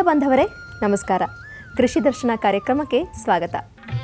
ರೈತ ಬಾಂಧವರೇ ನಮಸ್ಕಾರ ಕೃಷಿ ದರ್ಶನ ಕಾರ್ಯಕ್ರಮಕ್ಕೆ ಸ್ವಾಗತ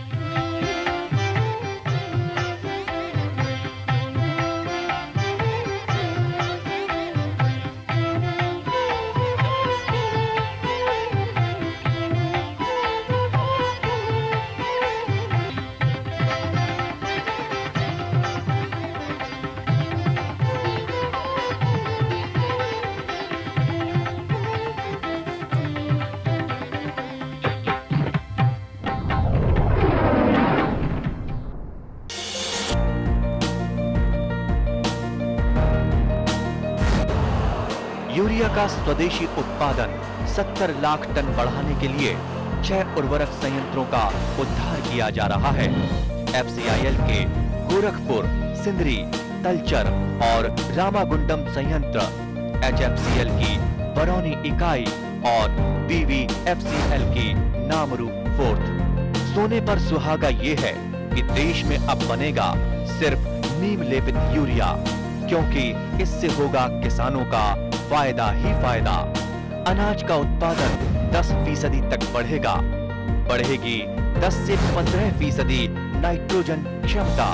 यूरिया का स्वदेशी उत्पादन 70 लाख टन बढ़ाने के लिए छह उर्वरक संयंत्रों का उद्धार किया जा रहा है एफसीआईएल के गोरखपुर सिंदरी तलचर और रामागुंडम संयंत्र एचएफसीएल की बरौनी इकाई और बीवीएफसीएल की नामरू फोर्थ सोने पर सुहागा ये है कि देश में अब बनेगा सिर्फ नीम लेपित यूरिया क्योंकि इससे होगा किसानों का फायदा ही फायदा अनाज का उत्पादन 10 फीसदी तक बढ़ेगा बढ़ेगी 10 से 15 फीसदी नाइट्रोजन क्षमता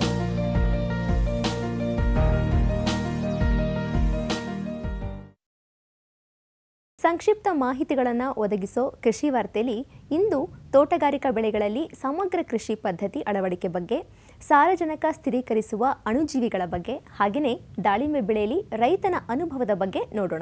ಸಂಕ್ಷಿಪ್ತ ಮಾಹಿತಿಗಳನ್ನು ಒದಗಿಸೋ ಕೃಷಿ ವಾರ್ತೆಯಲ್ಲಿ ಇಂದು ತೋಟಗಾರಿಕಾ ಬೆಳೆಗಳಲ್ಲಿ ಸಮಗ್ರ ಕೃಷಿ ಪದ್ಧತಿ ಅಳವಡಿಕೆ ಬಗ್ಗೆ ಸಾರಜನಕ ಸ್ಥಿರೀಕರಿಸುವ ಅಣುಜೀವಿಗಳ ಬಗ್ಗೆ ಹಾಗೆಯೇ ದಾಳಿಂಬೆ ಬೆಳೆಯಲ್ಲಿ ರೈತನ ಅನುಭವದ ಬಗ್ಗೆ ನೋಡೋಣ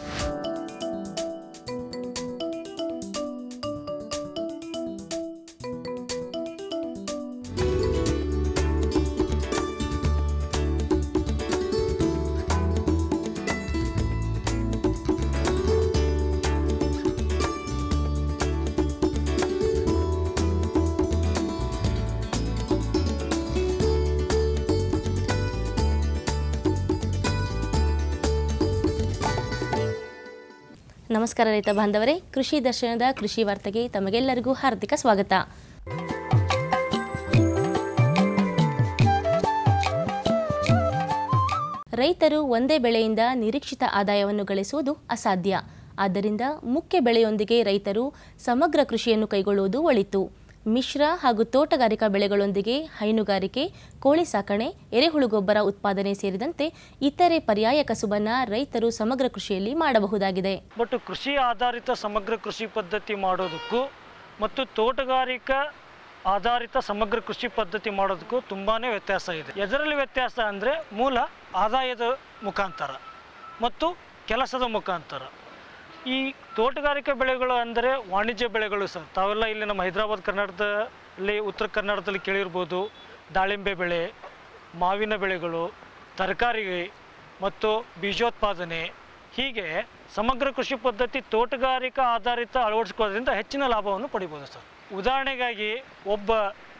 ನಮಸ್ಕಾರ ರೈತ ಬಾಂಧವರೇ ಕೃಷಿ ದರ್ಶನದ ಕೃಷಿ ವಾರ್ತೆಗೆ ತಮಗೆಲ್ಲರಿಗೂ ಹಾರ್ದಿಕ ಸ್ವಾಗತ ರೈತರು ಒಂದೇ ಬೆಳೆಯಿಂದ ನಿರೀಕ್ಷಿತ ಆದಾಯವನ್ನು ಗಳಿಸುವುದು ಅಸಾಧ್ಯ ಆದ್ದರಿಂದ ಮುಖ್ಯ ಬೆಳೆಯೊಂದಿಗೆ ರೈತರು ಸಮಗ್ರ ಕೃಷಿಯನ್ನು ಕೈಗೊಳ್ಳುವುದು ಒಳಿತು ಮಿಶ್ರ ಹಾಗೂ ತೋಟಗಾರಿಕಾ ಬೆಳೆಗಳೊಂದಿಗೆ ಹೈನುಗಾರಿಕೆ ಕೋಳಿ ಸಾಕಣೆ ಎರೆಹುಳು ಗೊಬ್ಬರ ಉತ್ಪಾದನೆ ಸೇರಿದಂತೆ ಇತರೆ ಪರ್ಯಾಯ ಕಸುಬನ್ನ ರೈತರು ಸಮಗ್ರ ಕೃಷಿಯಲ್ಲಿ ಮಾಡಬಹುದಾಗಿದೆ ಬಟ್ ಕೃಷಿ ಆಧಾರಿತ ಸಮಗ್ರ ಕೃಷಿ ಪದ್ಧತಿ ಮಾಡೋದಕ್ಕೂ ಮತ್ತು ತೋಟಗಾರಿಕಾ ಆಧಾರಿತ ಸಮಗ್ರ ಕೃಷಿ ಪದ್ಧತಿ ಮಾಡೋದಕ್ಕೂ ತುಂಬಾ ವ್ಯತ್ಯಾಸ ಇದೆ ಎದರಲ್ಲಿ ವ್ಯತ್ಯಾಸ ಅಂದರೆ ಮೂಲ ಆದಾಯದ ಮುಖಾಂತರ ಮತ್ತು ಕೆಲಸದ ಮುಖಾಂತರ ಈ ತೋಟಗಾರಿಕಾ ಬೆಳೆಗಳು ಅಂದರೆ ವಾಣಿಜ್ಯ ಬೆಳೆಗಳು ಸರ್ ತಾವೆಲ್ಲ ಇಲ್ಲಿ ನಮ್ಮ ಹೈದರಾಬಾದ್ ಕರ್ನಾಟಕದಲ್ಲಿ ಉತ್ತರ ಕನ್ನಡದಲ್ಲಿ ಕೇಳಿರ್ಬೋದು ದಾಳಿಂಬೆ ಬೆಳೆ ಮಾವಿನ ಬೆಳೆಗಳು ತರಕಾರಿ ಮತ್ತು ಬೀಜೋತ್ಪಾದನೆ ಹೀಗೆ ಸಮಗ್ರ ಕೃಷಿ ಪದ್ಧತಿ ತೋಟಗಾರಿಕಾ ಆಧಾರಿತ ಅಳವಡಿಸ್ಕೊಳ್ಳೋದ್ರಿಂದ ಹೆಚ್ಚಿನ ಲಾಭವನ್ನು ಪಡಿಬೋದು ಸರ್ ಉದಾಹರಣೆಗಾಗಿ ಒಬ್ಬ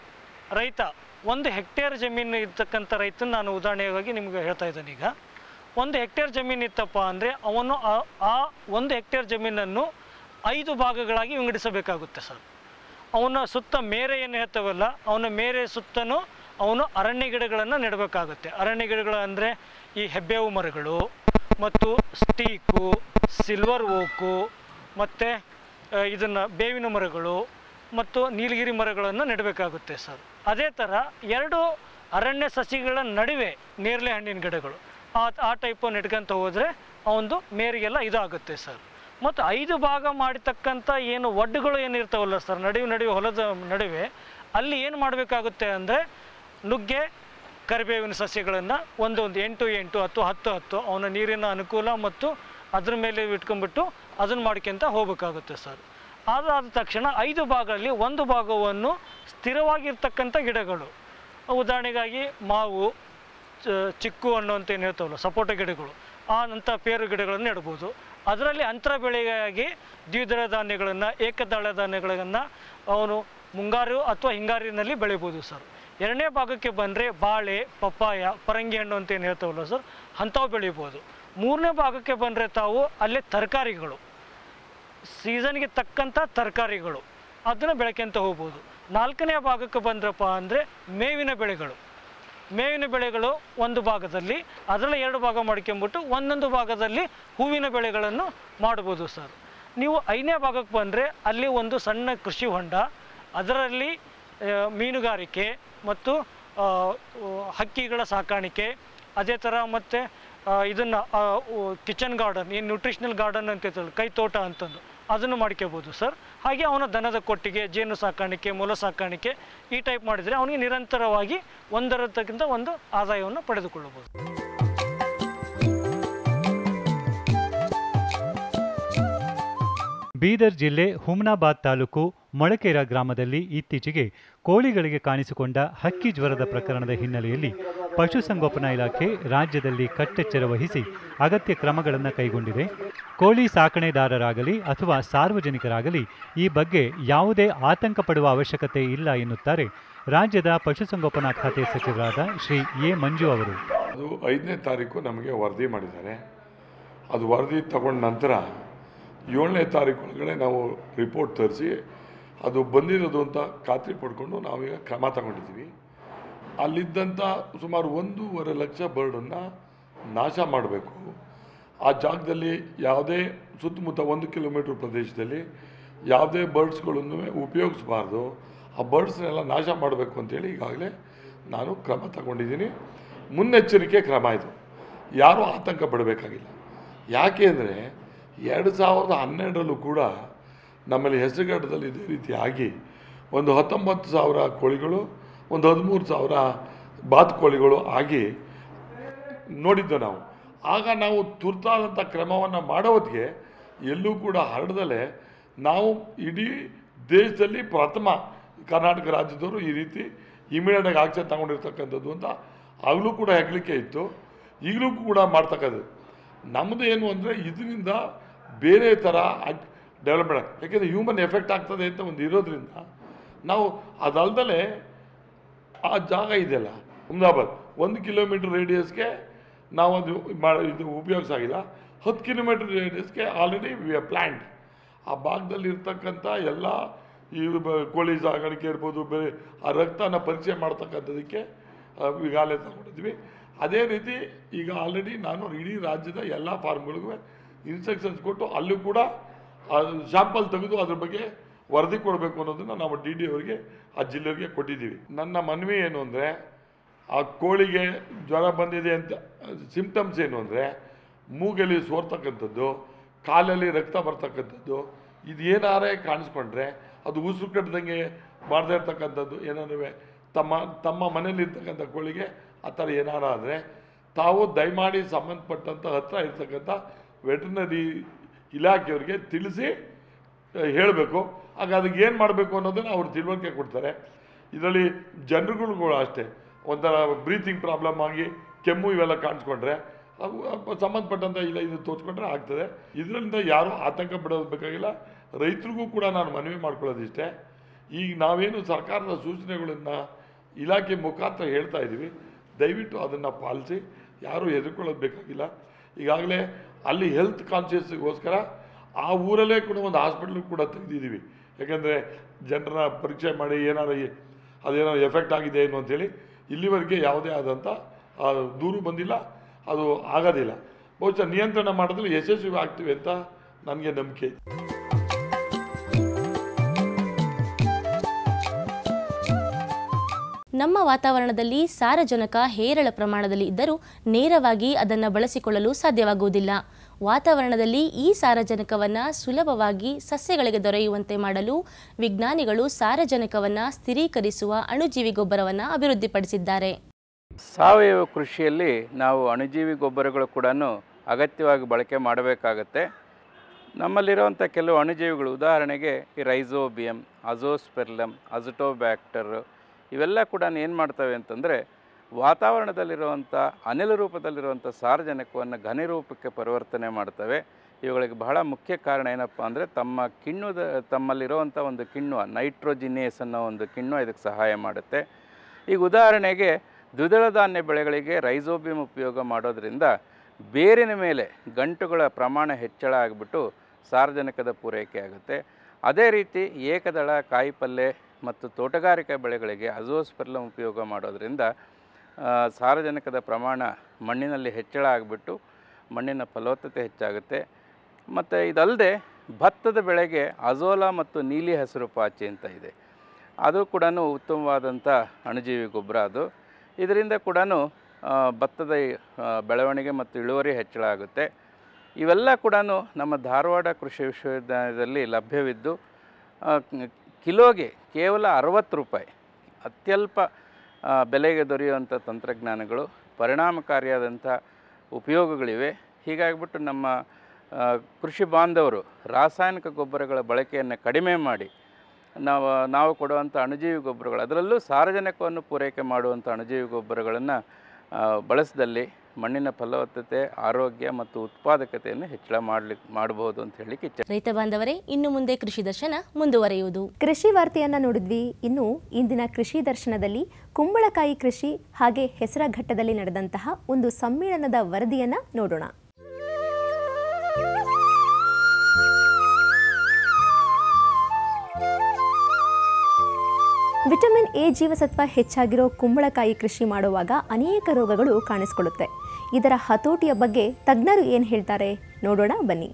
ರೈತ ಒಂದು ಹೆಕ್ಟೇರ್ ಜಮೀನು ಇರ್ತಕ್ಕಂಥ ರೈತನ ನಾನು ಉದಾಹರಣೆಗಾಗಿ ನಿಮ್ಗೆ ಹೇಳ್ತಾ ಇದ್ದೇನೆ ಈಗ ಒಂದು ಹೆಕ್ಟೇರ್ ಜಮೀನು ಇತ್ತಪ್ಪ ಅಂದರೆ ಅವನು ಆ- ಆ ಒಂದು ಹೆಕ್ಟೇರ್ ಜಮೀನನ್ನು ಐದು ಭಾಗಗಳಾಗಿ ವಿಂಗಡಿಸಬೇಕಾಗುತ್ತೆ ಸರ್ ಅವನ ಸುತ್ತ ಮೇರೆ ಏನು ಹೇಳ್ತೇವಲ್ಲ ಅವನ ಮೇರೆ ಸುತ್ತಲೂ ಅವನು ಅರಣ್ಯ ಗಿಡಗಳನ್ನು ನೆಡಬೇಕಾಗುತ್ತೆ ಅರಣ್ಯ ಗಿಡಗಳು ಅಂದರೆ ಈ ಹೆಬ್ಬೇವು ಮರಗಳು ಮತ್ತು ಸ್ಟೀಕು ಸಿಲ್ವರ್ ಓಕು ಮತ್ತು ಇದನ್ನು ಬೇವಿನ ಮರಗಳು ಮತ್ತು ನೀಲಗಿರಿ ಮರಗಳನ್ನು ನೆಡಬೇಕಾಗುತ್ತೆ ಸರ್ ಅದೇ ಥರ ಎರಡು ಅರಣ್ಯ ಸಸಿಗಳ ನಡುವೆ ನೇರಳೆ ಹಣ್ಣಿನ ಗಿಡಗಳು ಆ ಆ ಟೈಪು ನೆಡ್ಕೊಂತ ಹೋದರೆ ಅವಂದು ಮೇರಿಗೆಲ್ಲ ಇದಾಗುತ್ತೆ ಸರ್ ಮತ್ತು ಐದು ಭಾಗ ಮಾಡಿರ್ತಕ್ಕಂಥ ಏನು ಒಡ್ಡುಗಳು ಏನು ಇರ್ತಾವಲ್ಲ ಸರ್ ನಡುವೆ ನಡುವೆ ಹೊಲದ ನಡುವೆ ಅಲ್ಲಿ ಏನು ಮಾಡಬೇಕಾಗುತ್ತೆ ಅಂದರೆ ನುಗ್ಗೆ ಕರಿಬೇವಿನ ಸಸ್ಯಗಳನ್ನು ಒಂದೊಂದು ಎಂಟು ಎಂಟು ಹತ್ತು ಹತ್ತು ಹತ್ತು ಅವನ ನೀರಿನ ಅನುಕೂಲ ಮತ್ತು ಅದ್ರ ಮೇಲೆ ಇಟ್ಕೊಂಡ್ಬಿಟ್ಟು ಅದನ್ನು ಮಾಡ್ಕೊಂತ ಹೋಗ್ಬೇಕಾಗುತ್ತೆ ಸರ್ ಅದಾದ ತಕ್ಷಣ ಐದು ಭಾಗದಲ್ಲಿ ಒಂದು ಭಾಗವನ್ನು ಸ್ಥಿರವಾಗಿರ್ತಕ್ಕಂಥ ಗಿಡಗಳು ಉದಾಹರಣೆಗಾಗಿ ಮಾವು ಚ- ಚಿಕ್ಕು ಹಣ್ಣು ಅಂತ ಏನು ಹೇಳ್ತಾವಲ್ಲ ಸಪೋಟ ಗಿಡಗಳು ಆ ನಂತರ ಪೇರು ಗಿಡಗಳನ್ನು ನೆಡ್ಬೋದು ಅದರಲ್ಲಿ ಅಂತರ ಬೆಳೆಗಾಗಿ ದ್ವಿದಳ ಧಾನ್ಯಗಳನ್ನು ಏಕದಳ ಧಾನ್ಯಗಳನ್ನು ಅವನು ಮುಂಗಾರು ಅಥವಾ ಹಿಂಗಾರಿನಲ್ಲಿ ಬೆಳಿಬೋದು ಸರ್ ಎರಡನೇ ಭಾಗಕ್ಕೆ ಬಂದರೆ ಬಾಳೆ ಪಪ್ಪಾಯ ಪರಂಗಿ ಹಣ್ಣು ಅಂತ ಏನು ಹೇಳ್ತಾವಲ್ಲ ಸರ್ ಅಂಥವು ಬೆಳಿಬೋದು ಮೂರನೇ ಭಾಗಕ್ಕೆ ಬಂದರೆ ತಾವು ಅಲ್ಲೇ ತರಕಾರಿಗಳು ಸೀಸನ್ಗೆ ತಕ್ಕಂಥ ತರಕಾರಿಗಳು ಅದನ್ನು ಬೆಳಕೆಂತ ಹೋಗ್ಬೋದು ನಾಲ್ಕನೇ ಭಾಗಕ್ಕೆ ಬಂದ್ರಪ್ಪ ಅಂದರೆ ಮೇವಿನ ಬೆಳೆಗಳು ಮೇವಿನ ಬೆಳೆಗಳು ಒಂದು ಭಾಗದಲ್ಲಿ ಅದರಲ್ಲಿ ಎರಡು ಭಾಗ ಮಾಡ್ಕೊಂಬಿಟ್ಟು ಒಂದೊಂದು ಭಾಗದಲ್ಲಿ ಹೂವಿನ ಬೆಳೆಗಳನ್ನು ಮಾಡ್ಬೋದು ಸರ್ ನೀವು ಐದನೇ ಭಾಗಕ್ಕೆ ಬಂದರೆ ಅಲ್ಲಿ ಒಂದು ಸಣ್ಣ ಕೃಷಿ ಹೊಂಡ ಅದರಲ್ಲಿ ಆ, ಮೀನುಗಾರಿಕೆ ಮತ್ತು ಆ, ಉ, ಹಕ್ಕಿಗಳ ಸಾಕಾಣಿಕೆ ಅದೇ ಥರ ಮತ್ತು ಇದನ್ನು ಕಿಚನ್ ಗಾರ್ಡನ್ ಏನು ನ್ಯೂಟ್ರಿಷನಲ್ ಗಾರ್ಡನ್ ಅಂತ ಹೇಳ್ತಾರೆ ಕೈ ತೋಟ ಅಂತಂದು ಅದನ್ನು ಮಾಡ್ಕೋಬೋದು ಸರ್ ಹಾಗೆ ಅವನ ದನದ ಕೊಟ್ಟಿಗೆ ಜೇನು ಸಾಕಾಣಿಕೆ ಮೊಲ ಸಾಕಾಣಿಕೆ ಈ ಟೈಪ್ ಮಾಡಿದರೆ ಅವನಿಗೆ ನಿರಂತರವಾಗಿ ಒಂದರದಕ್ಕಿಂತ ಒಂದು ಆದಾಯವನ್ನು ಪಡೆದುಕೊಳ್ಳಬಹುದು ಬೀದರ್ ಜಿಲ್ಲೆ ಹುಮ್ನಾಬಾದ್ ತಾಲೂಕು ಮೊಳಕೆರ ಗ್ರಾಮದಲ್ಲಿ ಇತ್ತೀಚೆಗೆ ಕೋಳಿಗಳಿಗೆ ಕಾಣಿಸಿಕೊಂಡ ಹಕ್ಕಿ ಜ್ವರದ ಪ್ರಕರಣದ ಹಿನ್ನೆಲೆಯಲ್ಲಿ ಪಶುಸಂಗೋಪನಾ ಇಲಾಖೆ ರಾಜ್ಯದಲ್ಲಿ ಕಟ್ಟೆಚ್ಚರ ವಹಿಸಿ ಅಗತ್ಯ ಕ್ರಮಗಳನ್ನು ಕೈಗೊಂಡಿದೆ ಕೋಳಿ ಸಾಕಣೆದಾರರಾಗಲಿ ಅಥವಾ ಸಾರ್ವಜನಿಕರಾಗಲಿ ಈ ಬಗ್ಗೆ ಯಾವುದೇ ಆತಂಕ ಪಡುವ ಅವಶ್ಯಕತೆ ಇಲ್ಲ ಎನ್ನುತ್ತಾರೆ ರಾಜ್ಯದ ಪಶುಸಂಗೋಪನಾ ಖಾತೆ ಸಚಿವರಾದ ಶ್ರೀ ಎ ಮಂಜು ಅವರು ಅದು ಐದನೇ ತಾರೀಕು ನಮಗೆ ವರದಿ ಮಾಡಿದ್ದಾರೆ ಅದು ವರದಿ ತಗೊಂಡ ನಂತರ ಏಳನೇ ತಾರೀಕು ಒಳಗಡೆ ನಾವು ರಿಪೋರ್ಟ್ ತರಿಸಿ ಅದು ಬಂದಿರೋದು ಅಂತ ಖಾತ್ರಿ ಪಡ್ಕೊಂಡು ನಾವೀಗ ಕ್ರಮ ತಗೊಂಡಿದ್ದೀವಿ ಅಲ್ಲಿದ್ದಂಥ ಸುಮಾರು ಒಂದೂವರೆ ಲಕ್ಷ ಬರ್ಡನ್ನು ನಾಶ ಮಾಡಬೇಕು ಆ ಜಾಗದಲ್ಲಿ ಯಾವುದೇ ಸುತ್ತಮುತ್ತ ಒಂದು ಕಿಲೋಮೀಟ್ರ್ ಪ್ರದೇಶದಲ್ಲಿ ಯಾವುದೇ ಬರ್ಡ್ಸ್ಗಳನ್ನು ಉಪಯೋಗಿಸಬಾರ್ದು ಆ ಬರ್ಡ್ಸ್ನೆಲ್ಲ ನಾಶ ಮಾಡಬೇಕು ಅಂತೇಳಿ ಈಗಾಗಲೇ ನಾನು ಕ್ರಮ ತಗೊಂಡಿದ್ದೀನಿ ಮುನ್ನೆಚ್ಚರಿಕೆ ಕ್ರಮ ಇದು ಯಾರೂ ಆತಂಕ ಪಡಬೇಕಾಗಿಲ್ಲ ಯಾಕೆ ಅಂದರೆ ಎರಡು ಸಾವಿರದ ಹನ್ನೆರಡರಲ್ಲೂ ಕೂಡ ನಮ್ಮಲ್ಲಿ ಹೆಸರುಘಟ್ಟದಲ್ಲಿ ಇದೇ ರೀತಿ ಆಗಿ ಒಂದು ಹತ್ತೊಂಬತ್ತು ಸಾವಿರ ಕೋಳಿಗಳು ಒಂದು ಹದಿಮೂರು ಸಾವಿರ ಬಾತುಕೋಳಿಗಳು ಆಗಿ ನೋಡಿದ್ದು ನಾವು ಆಗ ನಾವು ತುರ್ತಾದಂಥ ಕ್ರಮವನ್ನು ಮಾಡೋ ಹೊತ್ತಿಗೆ ಎಲ್ಲೂ ಕೂಡ ಹರಡದಲ್ಲೇ ನಾವು ಇಡೀ ದೇಶದಲ್ಲಿ ಪ್ರಥಮ ಕರ್ನಾಟಕ ರಾಜ್ಯದವರು ಈ ರೀತಿ ಇಮಿಡಿಯೇಟಾಗಿ ಆಕ್ಷನ್ ತಗೊಂಡಿರ್ತಕ್ಕಂಥದ್ದು ಅಂತ ಆಗಲೂ ಕೂಡ ಹೆಗ್ಲಿಕ್ಕೆ ಇತ್ತು ಈಗಲೂ ಕೂಡ ಮಾಡ್ತಕ್ಕಂಥದ್ದು ನಮ್ಮದು ಏನು ಅಂದರೆ ಇದರಿಂದ ಬೇರೆ ಥರ ಡೆವಲಪ್ಮೆಂಟ್ ಯಾಕೆಂದರೆ ಹ್ಯೂಮನ್ ಎಫೆಕ್ಟ್ ಆಗ್ತದೆ ಅಂತ ಒಂದು ಇರೋದ್ರಿಂದ ನಾವು ಅದಲ್ದಲೇ ಆ ಜಾಗ ಇದೆಯಲ್ಲ ಅಹಮದಾಬಾದ್ ಒಂದು ಕಿಲೋಮೀಟರ್ ರೇಡಿಯಸ್ಗೆ ನಾವು ಅದು ಮಾಡಿ ಇದು ಉಪಯೋಗಿಸಾಗಿಲ್ಲ ಹತ್ತು ಕಿಲೋಮೀಟರ್ ರೇಡಿಯಸ್ಗೆ ಆಲ್ರೆಡಿ ವಿ ಆರ್ ಪ್ಲ್ಯಾಂಡ್ ಆ ಭಾಗದಲ್ಲಿ ಇರ್ತಕ್ಕಂಥ ಎಲ್ಲ ಈ ಬ- ಕೋಳಿ ಸಾಗಾಣಿಕೆ ಇರ್ಬೋದು ಬೇರೆ ಆ ರಕ್ತನ ಪರೀಕ್ಷೆ ಮಾಡ್ತಕ್ಕಂಥದ್ದಕ್ಕೆ ಆ, ಈಗಾಗಲೇ ತಗೊಂಡಿದ್ವಿ ಅದೇ ರೀತಿ ಈಗ ಆಲ್ರೆಡಿ ನಾನು ಇಡೀ ರಾಜ್ಯದ ಎಲ್ಲ ಫಾರ್ಮ್ಗಳಿಗೂ ಇನ್ಸ್ಟ್ರಕ್ಷನ್ಸ್ ಕೊಟ್ಟು ಅಲ್ಲೂ ಕೂಡ ಶಾಂಪಲ್ ತೆಗೆದು ಅದ್ರ ಬಗ್ಗೆ ವರದಿ ಕೊಡಬೇಕು ಅನ್ನೋದನ್ನು ನಾವು ಡಿ ಡಿ ಅವರಿಗೆ ಆ ಜಿಲ್ಲೆಯವರಿಗೆ ಕೊಟ್ಟಿದ್ದೀವಿ ನನ್ನ ಮನವಿ ಏನು ಅಂದರೆ ಆ ಕೋಳಿಗೆ ಜ್ವರ ಬಂದಿದೆ ಅಂತ ಸಿಂಪ್ಟಮ್ಸ್ ಏನು ಅಂದರೆ ಮೂಗಲ್ಲಿ ಸೋರ್ತಕ್ಕಂಥದ್ದು ಕಾಲಲ್ಲಿ ರಕ್ತ ಬರ್ತಕ್ಕಂಥದ್ದು ಇದು ಏನಾರೇ ಕಾಣಿಸ್ಕೊಂಡ್ರೆ ಅದು ಉಸಿರು ಕಟ್ಟದಂಗೆ ಮಾಡದೇ ಇರ್ತಕ್ಕಂಥದ್ದು ಏನಾರು ತಮ್ಮ ತಮ್ಮ ಮನೇಲಿರ್ತಕ್ಕಂಥ ಕೋಳಿಗೆ ಆ ಥರ ಏನಾರ ಆದರೆ ತಾವು ದಯಮಾಡಿ ಸಂಬಂಧಪಟ್ಟಂಥ ಹತ್ರ ಇರ್ತಕ್ಕಂಥ ವೆಟರ್ನರಿ ಇಲಾಖೆಯವರಿಗೆ ತಿಳಿಸಿ ಹೇಳಬೇಕು ಆಗ ಅದಕ್ಕೆ ಏನು ಮಾಡಬೇಕು ಅನ್ನೋದನ್ನು ಅವ್ರು ತಿಳುವಳಿಕೆ ಕೊಡ್ತಾರೆ ಇದರಲ್ಲಿ ಜನರುಗಳು ಅಷ್ಟೇ ಒಂಥರ ಬ್ರೀತಿಂಗ್ ಪ್ರಾಬ್ಲಮ್ ಆಗಿ ಕೆಮ್ಮು ಇವೆಲ್ಲ ಕಾಣಿಸ್ಕೊಂಡ್ರೆ ಅದು ಅಪ್ಪ ಸಂಬಂಧಪಟ್ಟಂಥ ಇಲ್ಲ ಇದು ತೋರಿಸ್ಕೊಂಡ್ರೆ ಆಗ್ತದೆ ಇದರಿಂದ ಯಾರೂ ಆತಂಕ ಪಡೋದು ಬೇಕಾಗಿಲ್ಲ ರೈತರಿಗೂ ಕೂಡ ನಾನು ಮನವಿ ಮಾಡ್ಕೊಳ್ಳೋದಿಷ್ಟೇ ಈಗ ನಾವೇನು ಸರ್ಕಾರದ ಸೂಚನೆಗಳನ್ನು ಇಲಾಖೆ ಮುಖಾಂತರ ಹೇಳ್ತಾ ಇದ್ದೀವಿ ದಯವಿಟ್ಟು ಅದನ್ನು ಪಾಲಿಸಿ ಯಾರೂ ಹೆದರ್ಕೊಳ್ಳೋದು ಬೇಕಾಗಿಲ್ಲ ಈಗಾಗಲೇ ಅಲ್ಲಿ ಹೆಲ್ತ್ ಕಾನ್ಷಿಯಸ್ಗೋಸ್ಕರ ಆ ಊರಲ್ಲೇ ಕೂಡ ಒಂದು ಹಾಸ್ಪಿಟ್ಲ್ ಕೂಡ ತೆಗೆದಿದ್ದೀವಿ ಯಾಕೆಂದರೆ ಜನರ ಪರೀಕ್ಷೆ ಮಾಡಿ ಏನಾರು ಈ- ಅದೇನಾದ್ರು ಎಫೆಕ್ಟ್ ಆಗಿದೆ ಏನು ಅಂತೇಳಿ ಇಲ್ಲಿವರೆಗೆ ಯಾವುದೇ ಆದಂಥ ಆ, ದೂರು ಬಂದಿಲ್ಲ ಅದು ಆಗೋದಿಲ್ಲ ಬಹುಶಃ ನಿಯಂತ್ರಣ ಮಾಡೋದ್ರಲ್ಲಿ ಯಶಸ್ವಿ ಆಗ್ತೀವಿ ಅಂತ ನನಗೆ ನಂಬಿಕೆ ಇದೆ ನಮ್ಮ ವಾತಾವರಣದಲ್ಲಿ ಸಾರಜನಕ ಹೇರಳ ಪ್ರಮಾಣದಲ್ಲಿ ಇದ್ದರೂ ನೇರವಾಗಿ ಅದನ್ನು ಬಳಸಿಕೊಳ್ಳಲು ಸಾಧ್ಯವಾಗುವುದಿಲ್ಲ ವಾತಾವರಣದಲ್ಲಿ ಈ ಸಾರಜನಕವನ್ನು ಸುಲಭವಾಗಿ ಸಸ್ಯಗಳಿಗೆ ದೊರೆಯುವಂತೆ ಮಾಡಲು ವಿಜ್ಞಾನಿಗಳು ಸಾರಜನಕವನ್ನು ಸ್ಥಿರೀಕರಿಸುವ ಅಣುಜೀವಿ ಗೊಬ್ಬರವನ್ನು ಅಭಿವೃದ್ಧಿಪಡಿಸಿದ್ದಾರೆ ಸಾವಯವ ಕೃಷಿಯಲ್ಲಿ ನಾವು ಅಣುಜೀವಿ ಗೊಬ್ಬರಗಳು ಕೂಡ ಅಗತ್ಯವಾಗಿ ಬಳಕೆ ಮಾಡಬೇಕಾಗತ್ತೆ ನಮ್ಮಲ್ಲಿರುವಂಥ ಕೆಲವು ಅಣುಜೀವಿಗಳು ಉದಾಹರಣೆಗೆ ಈ ರೈಸೋಬಿಯಮ್ ಅಜೋಸ್ಪೆರ್ಲಮ್ ಅಜಟೋಬ್ಯಾಕ್ಟರ್ ಇವೆಲ್ಲ ಕೂಡ ಏನು ಮಾಡ್ತವೆ ಅಂತಂದರೆ ವಾತಾವರಣದಲ್ಲಿರುವಂಥ ಅನಿಲ ರೂಪದಲ್ಲಿರುವಂಥ ಸಾರಜನಕವನ್ನು ಘನ ರೂಪಕ್ಕೆ ಪರಿವರ್ತನೆ ಮಾಡ್ತವೆ ಇವುಗಳಿಗೆ ಬಹಳ ಮುಖ್ಯ ಕಾರಣ ಏನಪ್ಪ ಅಂದರೆ ತಮ್ಮ ಕಿಣ್ವದ ತಮ್ಮಲ್ಲಿರುವಂಥ ಒಂದು ಕಿಣ್ವ ನೈಟ್ರೋಜಿನೇಸ್ ಅನ್ನೋ ಒಂದು ಕಿಣ್ವ ಇದಕ್ಕೆ ಸಹಾಯ ಮಾಡುತ್ತೆ ಈಗ ಉದಾಹರಣೆಗೆ ದ್ವಿದಳ ಧಾನ್ಯ ಬೆಳೆಗಳಿಗೆ ರೈಸೋಬಿಯಂ ಉಪಯೋಗ ಮಾಡೋದ್ರಿಂದ ಬೇರಿನ ಮೇಲೆ ಗಂಟುಗಳ ಪ್ರಮಾಣ ಹೆಚ್ಚಳ ಆಗಿಬಿಟ್ಟು ಸಾರಜನಕದ ಪೂರೈಕೆ ಆಗುತ್ತೆ ಅದೇ ರೀತಿ ಏಕದಳ ಕಾಯಿಪಲ್ಯ ಮತ್ತು ತೋಟಗಾರಿಕಾ ಬೆಳೆಗಳಿಗೆ ಅಜೋಸ್ಪೆರ್ಲಮ್ ಉಪಯೋಗ ಮಾಡೋದ್ರಿಂದ ಆ, ಸಾರಜನಕದ ಪ್ರಮಾಣ ಮಣ್ಣಿನಲ್ಲಿ ಹೆಚ್ಚಳ ಆಗಿಬಿಟ್ಟು ಮಣ್ಣಿನ ಫಲವತ್ತತೆ ಹೆಚ್ಚಾಗುತ್ತೆ ಮತ್ತು ಇದಲ್ಲದೆ ಭತ್ತದ ಬೆಳೆಗೆ ಅಜೋಲಾ ಮತ್ತು ನೀಲಿ ಹಸಿರು ಪಾಚಿ ಅಂತ ಇದೆ ಅದು ಕೂಡ ಉತ್ತಮವಾದಂಥ ಅಣುಜೀವಿ ಗೊಬ್ಬರ ಅದು ಇದರಿಂದ ಕೂಡ ಭತ್ತದ ಆ, ಬೆಳವಣಿಗೆ ಮತ್ತು ಇಳುವರಿ ಹೆಚ್ಚಳ ಆಗುತ್ತೆ ಇವೆಲ್ಲ ಕೂಡ ನಮ್ಮ ಧಾರವಾಡ ಕೃಷಿ ವಿಶ್ವವಿದ್ಯಾಲಯದಲ್ಲಿ ಲಭ್ಯವಿದ್ದು ಆ, ಕಿಲೋಗೆ ಕೇವಲ ಅರವತ್ತು ರೂಪಾಯಿ ಅತ್ಯಲ್ಪ ಆ, ಬೆಲೆಗೆ ದೊರೆಯುವಂಥ ತಂತ್ರಜ್ಞಾನಗಳು ಪರಿಣಾಮಕಾರಿಯಾದಂಥ ಉಪಯೋಗಗಳಿವೆ ಹೀಗಾಗಿಬಿಟ್ಟು ನಮ್ಮ ಆ, ಕೃಷಿ ಬಾಂಧವರು ರಾಸಾಯನಿಕ ಗೊಬ್ಬರಗಳ ಬಳಕೆಯನ್ನು ಕಡಿಮೆ ಮಾಡಿ ನಾವು ನಾವು ಕೊಡುವಂಥ ಅಣುಜೀವಿ ಗೊಬ್ಬರಗಳು ಅದರಲ್ಲೂ ಸಾರಜನಕವನ್ನು ಪೂರೈಕೆ ಮಾಡುವಂಥ ಅಣುಜೀವಿ ಗೊಬ್ಬರಗಳನ್ನು ಬಳಸಿದಲ್ಲಿ ಮಣ್ಣಿನ ಫಲವತ್ತತೆ ಆರೋಗ್ಯ ಮತ್ತು ಉತ್ಪಾದಕತೆಯನ್ನು ಹೆಚ್ಚಳ ಮಾಡಲಿಕ್ಕೆ ಮಾಡಬಹುದು ಅಂತ ಹೇಳಲಿಕ್ಕೆ ಇಚ್ಛೆ ರೈತ ಬಾಂಧವರೇ ಇನ್ನು ಮುಂದೆ ಕೃಷಿ ದರ್ಶನ ಮುಂದುವರಿಯುವುದು ಕೃಷಿ ವಾರ್ತೆಯನ್ನ ನೋಡಿದ್ವಿ ಇನ್ನು ಇಂದಿನ ಕೃಷಿ ದರ್ಶನದಲ್ಲಿ ಕುಂಬಳಕಾಯಿ ಕೃಷಿ ಹಾಗೆ ಹೆಸರಘಟ್ಟದಲ್ಲಿ ನಡೆದಂತಹ ಒಂದು ಸಮ್ಮೇಳನದ ವರದಿಯನ್ನ ನೋಡೋಣ ವಿಟಮಿನ್ ಎ ಜೀವಸತ್ವ ಹೆಚ್ಚಾಗಿರೋ ಕುಂಬಳಕಾಯಿ ಕೃಷಿ ಮಾಡುವಾಗ ಅನೇಕ ರೋಗಗಳು ಕಾಣಿಸಿಕೊಳ್ಳುತ್ತೆ ಇದರ ಹತೋಟಿಯ ಬಗ್ಗೆ ತಜ್ಞರು ಏನು ಹೇಳ್ತಾರೆ ನೋಡೋಣ ಬನ್ನಿ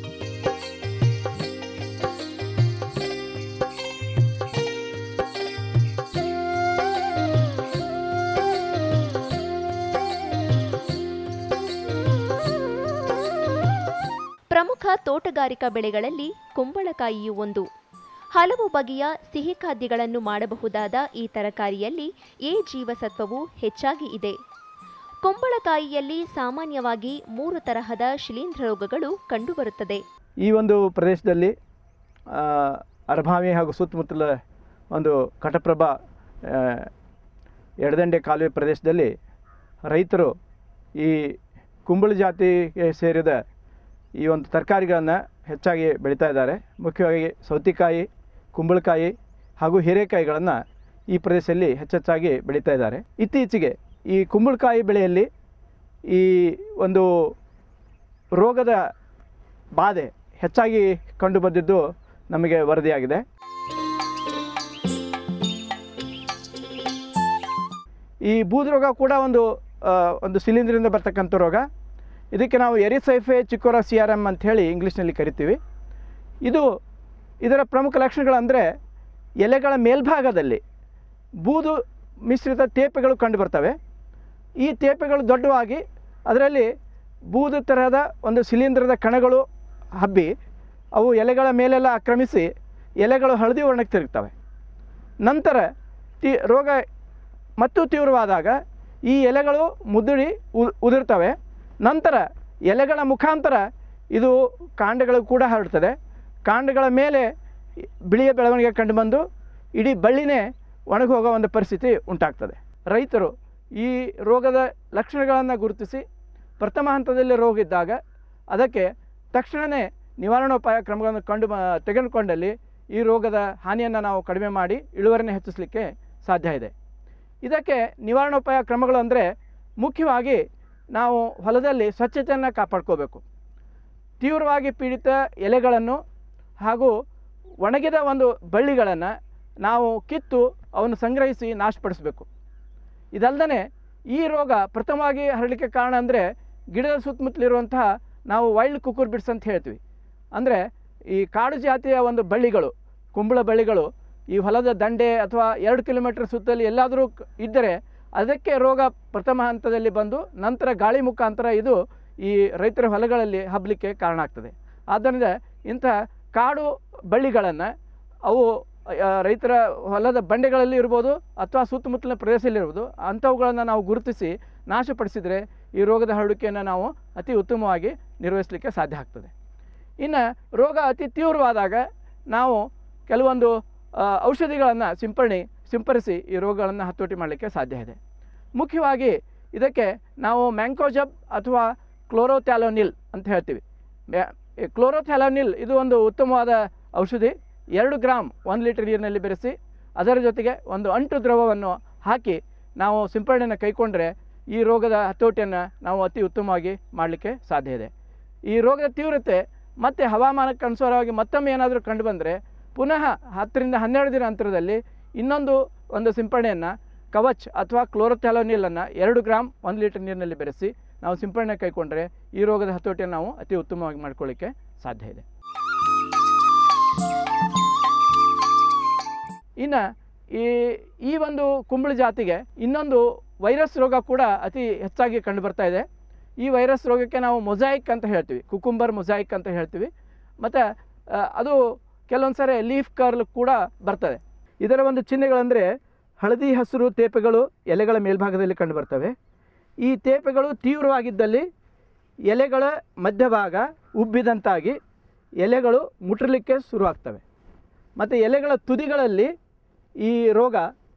ಪ್ರಮುಖ ತೋಟಗಾರಿಕಾ ಬೆಳೆಗಳಲ್ಲಿ ಕುಂಬಳಕಾಯಿಯು ಒಂದು ಹಲವು ಬಗೆಯ ಸಿಹಿ ಖಾದ್ಯಗಳನ್ನು ಮಾಡಬಹುದಾದ ಈ ತರಕಾರಿಯಲ್ಲಿ ಎ ಜೀವಸತ್ವವು ಹೆಚ್ಚಾಗಿ ಇದೆ ಕುಂಬಳಕಾಯಿಯಲ್ಲಿ ಸಾಮಾನ್ಯವಾಗಿ ಮೂರು ತರಹದ ಶಿಲೀಂಧ್ರ ರೋಗಗಳು ಕಂಡುಬರುತ್ತದೆ ಈ ಒಂದು ಪ್ರದೇಶದಲ್ಲಿ ಆ, ಅರಭಾವಿ ಹಾಗೂ ಸುತ್ತಮುತ್ತಲ ಒಂದು ಕಟಪ್ರಭಾ ಆ, ಎಡದಂಡೆ ಕಾಲುವೆ ಪ್ರದೇಶದಲ್ಲಿ ರೈತರು ಈ ಕುಂಬಳ ಜಾತಿಗೆ ಸೇರಿದ ಈ ಒಂದು ತರಕಾರಿಗಳನ್ನು ಹೆಚ್ಚಾಗಿ ಬೆಳೀತಾ ಇದ್ದಾರೆ ಮುಖ್ಯವಾಗಿ ಸೌತೆಕಾಯಿ ಕುಂಬಳಕಾಯಿ ಹಾಗೂ ಹೀರೆಕಾಯಿಗಳನ್ನು ಈ ಪ್ರದೇಶದಲ್ಲಿ ಹೆಚ್ಚೆಚ್ಚಾಗಿ ಬೆಳೀತಾ ಇದ್ದಾರೆ ಇತ್ತೀಚೆಗೆ ಈ ಕುಂಬಳಕಾಯಿ ಬೆಳೆಯಲ್ಲಿ ಈ ಒಂದು ರೋಗದ ಬಾಧೆ ಹೆಚ್ಚಾಗಿ ಕಂಡುಬಂದಿದ್ದು ನಮಗೆ ವರದಿಯಾಗಿದೆ ಈ ಬೂದು ರೋಗ ಕೂಡ ಒಂದು ಆ, ಒಂದು ಶಿಲೀಂಧ್ರದಿಂದ ಬರ್ತಕ್ಕಂಥ ರೋಗ ಇದಕ್ಕೆ ನಾವು ಎರಿಸೈಫೆ ಚಿಕೋರಾ ಸಿ ಆರ್ ಎಮ್ ಅಂಥೇಳಿ ಇಂಗ್ಲೀಷ್ನಲ್ಲಿ ಕರಿತೀವಿ ಇದು ಇದರ ಪ್ರಮುಖ ಲಕ್ಷಣಗಳಂದರೆ ಎಲೆಗಳ ಮೇಲ್ಭಾಗದಲ್ಲಿ ಬೂದು ಮಿಶ್ರಿತ ತೇಪೆಗಳು ಕಂಡುಬರ್ತವೆ ಈ ತೇಪೆಗಳು ದೊಡ್ಡವಾಗಿ ಅದರಲ್ಲಿ ಬೂದು ತರಹದ ಒಂದು ಶಿಲೀಂಧ್ರದ ಕಣಗಳು ಹಬ್ಬಿ ಅವು ಎಲೆಗಳ ಮೇಲೆಲ್ಲ ಆಕ್ರಮಿಸಿ ಎಲೆಗಳು ಹಳದಿ ವರ್ಣಕ್ಕೆ ತಿರುಗ್ತವೆ ನಂತರ ತಿ ರೋಗ ಮತ್ತು ತೀವ್ರವಾದಾಗ ಈ ಎಲೆಗಳು ಮುದುಡಿ ಉ- ಉದುರ್ತವೆ ನಂತರ ಎಲೆಗಳ ಮುಖಾಂತರ ಇದು ಕಾಂಡಗಳು ಕೂಡ ಹರಡ್ತದೆ ಕಾಂಡಗಳ ಮೇಲೆ ಬಿಳಿಯ ಬೆಳವಣಿಗೆ ಕಂಡುಬಂದು ಇಡೀ ಬಳ್ಳಿನೇ ಒಣಗಿ ಹೋಗೋ ಒಂದು ಪರಿಸ್ಥಿತಿ ಉಂಟಾಗ್ತದೆ ರೈತರು ಈ ರೋಗದ ಲಕ್ಷಣಗಳನ್ನು ಗುರುತಿಸಿ ಪ್ರಥಮ ಹಂತದಲ್ಲಿ ರೋಗ ಇದ್ದಾಗ ಅದಕ್ಕೆ ತಕ್ಷಣವೇ ನಿವಾರಣೋಪಾಯ ಕ್ರಮಗಳನ್ನು ಕಂಡು ಬ- ತೆಗೆದುಕೊಂಡಲ್ಲಿ ಈ ರೋಗದ ಹಾನಿಯನ್ನು ನಾವು ಕಡಿಮೆ ಮಾಡಿ ಇಳುವರಿನ ಹೆಚ್ಚಿಸಲಿಕ್ಕೆ ಸಾಧ್ಯ ಇದೆ ಇದಕ್ಕೆ ನಿವಾರಣೋಪಾಯ ಕ್ರಮಗಳು ಅಂದರೆ ಮುಖ್ಯವಾಗಿ ನಾವು ಹೊಲದಲ್ಲಿ ಸ್ವಚ್ಛತೆಯನ್ನು ಕಾಪಾಡ್ಕೋಬೇಕು ತೀವ್ರವಾಗಿ ಪೀಡಿತ ಎಲೆಗಳನ್ನು ಹಾಗೂ ಒಣಗಿದ ಒಂದು ಬಳ್ಳಿಗಳನ್ನು ನಾವು ಕಿತ್ತು ಅವನ್ನು ಸಂಗ್ರಹಿಸಿ ನಾಶಪಡಿಸಬೇಕು ಇದಲ್ಲದೆ ಈ ರೋಗ ಪ್ರಥಮವಾಗಿ ಹರಡಲಿಕ್ಕೆ ಕಾರಣ ಅಂದರೆ ಗಿಡದ ಸುತ್ತಮುತ್ತಲಿರುವಂತಹ ನಾವು ವೈಲ್ಡ್ ಕುಕ್ಕುರ್ ಬಿಡ್ಸ್ ಅಂತ ಹೇಳ್ತೀವಿ ಅಂದರೆ ಈ ಕಾಡು ಜಾತಿಯ ಒಂದು ಬಳ್ಳಿಗಳು ಕುಂಬಳ ಬಳ್ಳಿಗಳು ಈ ಹೊಲದ ದಂಡೆ ಅಥವಾ ಎರಡು ಕಿಲೋಮೀಟರ್ ಸುತ್ತಲ್ಲಿ ಎಲ್ಲಾದರೂ ಕ- ಇದ್ದರೆ ಅದಕ್ಕೆ ರೋಗ ಪ್ರಥಮ ಹಂತದಲ್ಲಿ ಬಂದು ನಂತರ ಗಾಳಿ ಮುಖಾಂತರ ಇದು ಈ ರೈತರ ಹೊಲಗಳಲ್ಲಿ ಹಬ್ಬಲಿಕ್ಕೆ ಕಾರಣ ಆಗ್ತದೆ ಆದ್ದರಿಂದ ಇಂಥ ಕಾಡು ಬಳ್ಳಿಗಳನ್ನು ಅವು ಆ, ರೈತರ ಹೊಲದ ಬಂಡೆಗಳಲ್ಲಿ ಇರ್ಬೋದು ಅಥವಾ ಸುತ್ತಮುತ್ತಲಿನ ಪ್ರದೇಶದಲ್ಲಿರ್ಬೋದು ಅಂಥವುಗಳನ್ನು ನಾವು ಗುರುತಿಸಿ ನಾಶಪಡಿಸಿದರೆ ಈ ರೋಗದ ಹರಡುವಿಕೆಯನ್ನು ನಾವು ಅತಿ ಉತ್ತಮವಾಗಿ ನಿರ್ವಹಿಸಲಿಕ್ಕೆ ಸಾಧ್ಯ ಆಗ್ತದೆ ಇನ್ನು ರೋಗ ಅತಿ ತೀವ್ರವಾದಾಗ ನಾವು ಕೆಲವೊಂದು ಔಷಧಿಗಳನ್ನು ಸಿಂಪರಣೆ ಸಿಂಪರಿಸಿ ಈ ರೋಗಗಳನ್ನು ಹತೋಟಿ ಮಾಡಲಿಕ್ಕೆ ಸಾಧ್ಯ ಇದೆ ಮುಖ್ಯವಾಗಿ ಇದಕ್ಕೆ ನಾವು ಮ್ಯಾಂಕೋಜಬ್ ಅಥವಾ ಕ್ಲೋರೋಥ್ಯಾಲೋನಿಲ್ ಅಂತ ಹೇಳ್ತೀವಿ ಮ್ಯಾ- ಈ ಕ್ಲೋರೋಥ್ಯಾಲೋನಿಲ್ ಇದು ಒಂದು ಉತ್ತಮವಾದ ಔಷಧಿ ಎರಡು ಗ್ರಾಮ್ ಒಂದು ಲೀಟರ್ ನೀರಿನಲ್ಲಿ ಬೆರೆಸಿ ಅದರ ಜೊತೆಗೆ ಒಂದು ಅಂಟು ದ್ರವವನ್ನು ಹಾಕಿ ನಾವು ಸಿಂಪರಣೆಯನ್ನು ಕೈಕೊಂಡ್ರೆ ಈ ರೋಗದ ಹತೋಟಿಯನ್ನು ನಾವು ಅತಿ ಉತ್ತಮವಾಗಿ ಮಾಡಲಿಕ್ಕೆ ಸಾಧ್ಯ ಇದೆ ಈ ರೋಗದ ತೀವ್ರತೆ ಮತ್ತು ಹವಾಮಾನಕ್ಕೆ ಅನುಸಾರವಾಗಿ ಮತ್ತೊಮ್ಮೆ ಏನಾದರೂ ಕಂಡುಬಂದರೆ ಪುನಃ ಹತ್ತರಿಂದ ಹನ್ನೆರಡು ದಿನ ಅಂತರದಲ್ಲಿ ಇನ್ನೊಂದು ಒಂದು ಸಿಂಪರಣೆಯನ್ನು ಕವಚ್ ಅಥವಾ ಕ್ಲೋರೋಥ್ಯಾಲೋನಿಲನ್ನು ಎರಡು ಗ್ರಾಮ್ ಒಂದು ಲೀಟರ್ ನೀರಿನಲ್ಲಿ ಬೆರೆಸಿ ನಾವು ಸಿಂಪರಣೆ ಕೈಕೊಂಡ್ರೆ ಈ ರೋಗದ ಹತೋಟಿಯನ್ನು ನಾವು ಅತಿ ಉತ್ತಮವಾಗಿ ಮಾಡ್ಕೊಳ್ಳಿಕ್ಕೆ ಸಾಧ್ಯ ಇದೆ ಇನ್ನು ಈ ಈ ಒಂದು ಕುಂಬಳ ಜಾತಿಗೆ ಇನ್ನೊಂದು ವೈರಸ್ ರೋಗ ಕೂಡ ಅತಿ ಹೆಚ್ಚಾಗಿ ಕಂಡುಬರ್ತಾ ಇದೆ ಈ ವೈರಸ್ ರೋಗಕ್ಕೆ ನಾವು ಮೊಸಾಯಿಕ್ ಅಂತ ಹೇಳ್ತೀವಿ ಕುಕುಂಬರ್ ಮೊಸಾಯಿಕ್ ಅಂತ ಹೇಳ್ತೀವಿ ಮತ್ತು ಅದು ಕೆಲವೊಂದು ಸಾರಿ ಲೀಫ್ ಕರ್ಲ್ ಕೂಡ ಬರ್ತದೆ ಇದರ ಒಂದು ಚಿಹ್ನೆಗಳಂದರೆ ಹಳದಿ ಹಸಿರು ತೇಪೆಗಳು ಎಲೆಗಳ ಮೇಲ್ಭಾಗದಲ್ಲಿ ಕಂಡುಬರ್ತವೆ ಈ ತೇಪೆಗಳು ತೀವ್ರವಾಗಿದ್ದಲ್ಲಿ ಎಲೆಗಳ ಮಧ್ಯಭಾಗ ಉಬ್ಬಿದಂತಾಗಿ ಎಲೆಗಳು ಮುಟ್ಟಲಿಕ್ಕೆ ಶುರುವಾಗ್ತವೆ ಮತ್ತು ಎಲೆಗಳ ತುದಿಗಳಲ್ಲಿ ಈ ರೋಗ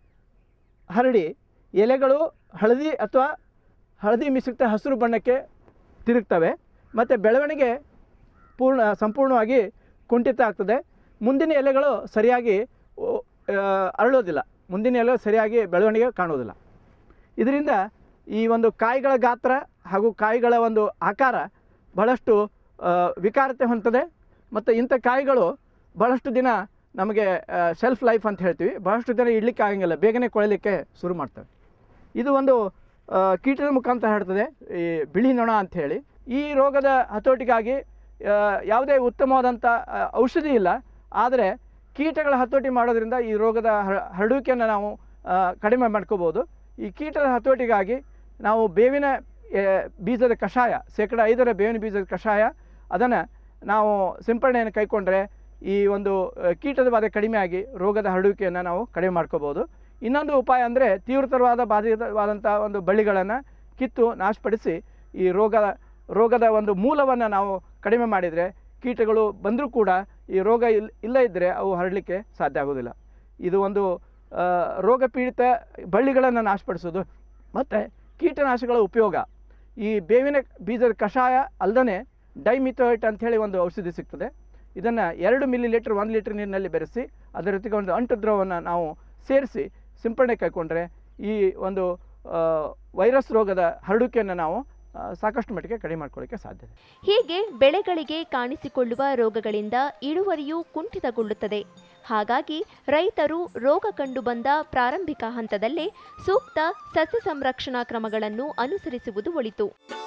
ಹರಡಿ ಎಲೆಗಳು ಹಳದಿ ಅಥವಾ ಹಳದಿ ಮಿಶ್ರಿತ ಹಸಿರು ಬಣ್ಣಕ್ಕೆ ತಿರುಗ್ತವೆ ಮತ್ತು ಬೆಳವಣಿಗೆ ಪೂರ್ಣ ಸಂಪೂರ್ಣವಾಗಿ ಕುಂಠಿತ ಆಗ್ತದೆ ಮುಂದಿನ ಎಲೆಗಳು ಸರಿಯಾಗಿ ಓ- ಆ, ಅರಳೋದಿಲ್ಲ ಮುಂದಿನ ಎಲೆ ಸರಿಯಾಗಿ ಬೆಳವಣಿಗೆ ಕಾಣೋದಿಲ್ಲ ಇದರಿಂದ ಈ ಒಂದು ಕಾಯಿಗಳ ಗಾತ್ರ ಹಾಗೂ ಕಾಯಿಗಳ ಒಂದು ಆಕಾರ ಬಹಳಷ್ಟು ಆ, ವಿಕಾರತೆ ಹೊಂದದೆ ಮತ್ತು ಇಂಥ ಕಾಯಿಗಳು ಬಹಳಷ್ಟು ದಿನ ನಮಗೆ ಸೆಲ್ಫ್ ಲೈಫ್ ಅಂತ ಹೇಳ್ತೀವಿ ಬಹಳಷ್ಟು ದಿನ ಇಡ್ಲಿಕ್ಕೆ ಆಗಂಗಿಲ್ಲ ಬೇಗನೆ ಕೊಳಲಿಕ್ಕೆ ಶುರು ಮಾಡ್ತವೆ ಇದು ಒಂದು ಆ, ಕೀಟದ ಮುಖಾಂತರ ಹರಡ್ತದೆ ಈ ಬಿಳಿ ನೊಣ ಅಂಥೇಳಿ ಈ ರೋಗದ ಹತೋಟಿಗಾಗಿ ಆ, ಯಾವುದೇ ಉತ್ತಮವಾದಂಥ ಆ, ಔಷಧಿ ಇಲ್ಲ ಆದರೆ ಕೀಟಗಳ ಹತೋಟಿ ಮಾಡೋದ್ರಿಂದ ಈ ರೋಗದ ಹರ- ಹರಡುವಿಕೆಯನ್ನು ನಾವು ಆ, ಕಡಿಮೆ ಮಾಡ್ಕೋಬೋದು ಈ ಕೀಟದ ಹತೋಟಿಗಾಗಿ ನಾವು ಬೇವಿನ ಆ, ಬೀಜದ ಕಷಾಯ ಶೇಕಡ ಐದರ ಬೇವಿನ ಬೀಜದ ಕಷಾಯ ಅದನ್ನು ನಾವು ಸಿಂಪರಣೆಯನ್ನು ಕೈಗೊಂಡ್ರೆ ಈ ಒಂದು ಆ, ಕೀಟದ ಬಾಧೆ ಕಡಿಮೆಯಾಗಿ ರೋಗದ ಹರಡುವಿಕೆಯನ್ನು ನಾವು ಕಡಿಮೆ ಮಾಡ್ಕೋಬೋದು ಇನ್ನೊಂದು ಉಪಾಯ ಅಂದರೆ ತೀವ್ರತರವಾದ ಬಾಧಿತವಾದಂಥ ಒಂದು ಬಳ್ಳಿಗಳನ್ನು ಕಿತ್ತು ನಾಶಪಡಿಸಿ ಈ ರೋಗ ರೋಗದ ಒಂದು ಮೂಲವನ್ನು ನಾವು ಕಡಿಮೆ ಮಾಡಿದರೆ ಕೀಟಗಳು ಬಂದರೂ ಕೂಡ ಈ ರೋಗ ಇಲ್ ಇಲ್ಲ ಇದ್ದರೆ ಅವು ಹರಡಲಿಕ್ಕೆ ಸಾಧ್ಯ ಆಗೋದಿಲ್ಲ ಇದು ಒಂದು ಆ, ರೋಗ ಪೀಡಿತ ಬಳ್ಳಿಗಳನ್ನು ನಾಶಪಡಿಸೋದು ಮತ್ತು ಕೀಟನಾಶಕಗಳ ಉಪಯೋಗ ಈ ಬೇವಿನ ಬೀಜದ ಕಷಾಯ ಅಲ್ಲದೆ ಡೈಮಿಥೋಯಿಟ್ ಅಂಥೇಳಿ ಒಂದು ಔಷಧಿ ಸಿಗ್ತದೆ ಇದನ್ನು ಎರಡು ಮಿಲಿ ಲೀಟ್ರ್ ಒಂದು ಲೀಟ್ರ್ ನೀರಿನಲ್ಲಿ ಬೆರೆಸಿ ಅದರ ಜೊತೆಗೆ ಒಂದು ಅಂಟು ದ್ರವವನ್ನು ನಾವು ಸೇರಿಸಿ ಸಿಂಪರಣೆ ಕೈಗೊಂಡ್ರೆ ಈ ಒಂದು ಆ, ವೈರಸ್ ರೋಗದ ಹರಡುವಿಕೆಯನ್ನು ನಾವು ಆ, ಸಾಕಷ್ಟು ಮಟ್ಟಿಗೆ ಕಡಿಮೆ ಮಾಡ್ಕೊಳ್ಳಿಕ್ಕೆ ಸಾಧ್ಯ ಇದೆ ಹೀಗೆ ಬೆಳೆಗಳಿಗೆ ಕಾಣಿಸಿಕೊಳ್ಳುವ ರೋಗಗಳಿಂದ ಇಳುವರಿಯು ಕುಂಠಿತಗೊಳ್ಳುತ್ತದೆ ಹಾಗಾಗಿ ರೈತರು ರೋಗ ಕಂಡುಬಂದ ಪ್ರಾರಂಭಿಕ ಹಂತದಲ್ಲೇ ಸೂಕ್ತ ಸಸ್ಯ ಸಂರಕ್ಷಣಾ ಕ್ರಮಗಳನ್ನು ಅನುಸರಿಸುವುದು ಒಳಿತು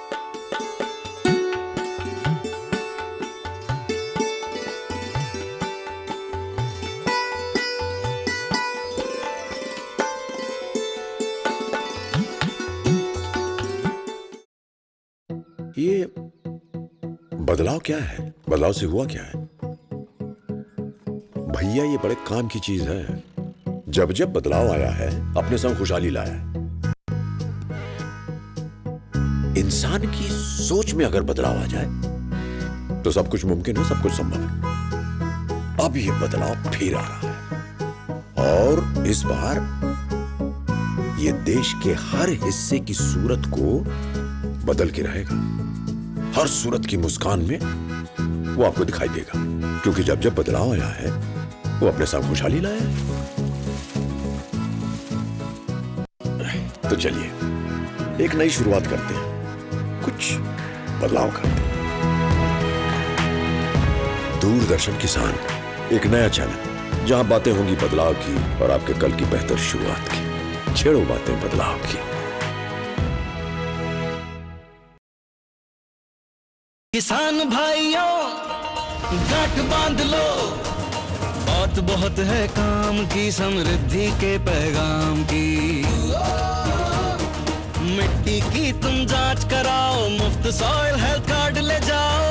ये बदलाव क्या है बदलाव से हुआ क्या है भैया ये बड़े काम की चीज है जब जब बदलाव आया है अपने संग खुशहाली लाया है इंसान की सोच में अगर बदलाव आ जाए तो सब कुछ मुमकिन है सब कुछ संभव है अब ये बदलाव फिर आ रहा है और इस बार ये देश के हर हिस्से की सूरत को बदल के रहेगा हर सूरत की मुस्कान में वो आपको दिखाई देगा क्योंकि जब जब बदलाव आया है वो अपने साथ खुशहाली लाया है तो चलिए एक नई शुरुआत करते हैं कुछ बदलाव करते हैं दूरदर्शन किसान एक नया चैनल जहां बातें होंगी बदलाव की और आपके कल की बेहतर शुरुआत की छेड़ो बातें बदलाव की किसान भाइयों गांठ बांध लो बहुत बहुत है काम की समृद्धि के पैगाम की मिट्टी की तुम जांच कराओ मुफ्त सॉइल हेल्थ कार्ड ले जाओ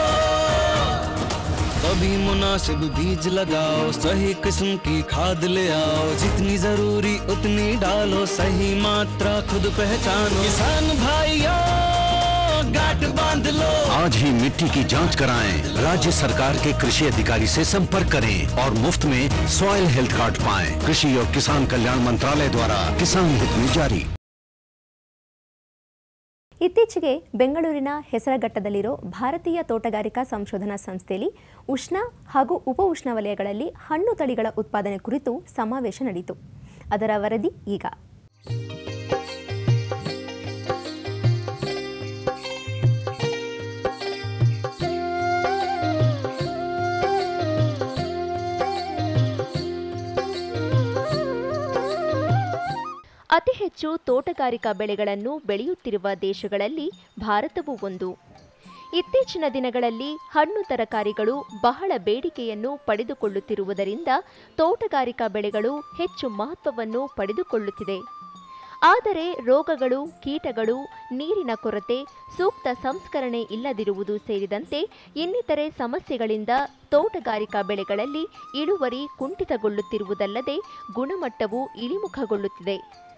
कभी मुनासिब बीज लगाओ सही किस्म की खाद ले आओ जितनी जरूरी उतनी डालो सही मात्रा खुद पहचानो किसान भाइयों गांठ बांध लो आज ही मिट्टी की जांच कराएं राज्य सरकार के कृषि अधिकारी से संपर्क करें और मुफ्त में सॉइल हेल्थ कार्ड पाएं कृषि और किसान कल्याण मंत्रालय द्वारा किसान हित में जारी ಇತ್ತೀಚೆಗೆ ಬೆಂಗಳೂರಿನ ಹೆಸರಘಟ್ಟದಲ್ಲಿರೋ ಭಾರತೀಯ ತೋಟಗಾರಿಕಾ ಸಂಶೋಧನಾ ಸಂಸ್ಥೆಯಲ್ಲಿ ಉಷ್ಣ ಹಾಗೂ ಉಪ ಉಷ್ಣವಲಯಗಳಲ್ಲಿ ಹಣ್ಣು ತಳಿಗಳ ಉತ್ಪಾದನೆ ಕುರಿತು ಸಮಾವೇಶ ನಡೆಯಿತು ಅದರ ವರದಿ ಈಗ ಅತಿ ಹೆಚ್ಚು ತೋಟಗಾರಿಕಾ ಬೆಳೆಗಳನ್ನು ಬೆಳೆಯುತ್ತಿರುವ ದೇಶಗಳಲ್ಲಿ ಭಾರತವೂ ಒಂದು ಇತ್ತೀಚಿನ ದಿನಗಳಲ್ಲಿ ಹಣ್ಣು ತರಕಾರಿಗಳು ಬಹಳ ಬೇಡಿಕೆಯನ್ನು ಪಡೆದುಕೊಳ್ಳುತ್ತಿರುವುದರಿಂದ ತೋಟಗಾರಿಕಾ ಬೆಳೆಗಳು ಹೆಚ್ಚು ಮಹತ್ವವನ್ನು ಪಡೆದುಕೊಳ್ಳುತ್ತಿದೆ ಆದರೆ ರೋಗಗಳು ಕೀಟಗಳು ನೀರಿನ ಕೊರತೆ ಸೂಕ್ತ ಸಂಸ್ಕರಣೆ ಇಲ್ಲದಿರುವುದು ಸೇರಿದಂತೆ ಇನ್ನಿತರೆ ಸಮಸ್ಯೆಗಳಿಂದ ತೋಟಗಾರಿಕಾ ಬೆಳೆಗಳಲ್ಲಿ ಇಳುವರಿ ಕುಂಠಿತಗೊಳ್ಳುತ್ತಿರುವುದಲ್ಲದೆ ಗುಣಮಟ್ಟವು ಇಳಿಮುಖಗೊಳ್ಳುತ್ತಿದೆ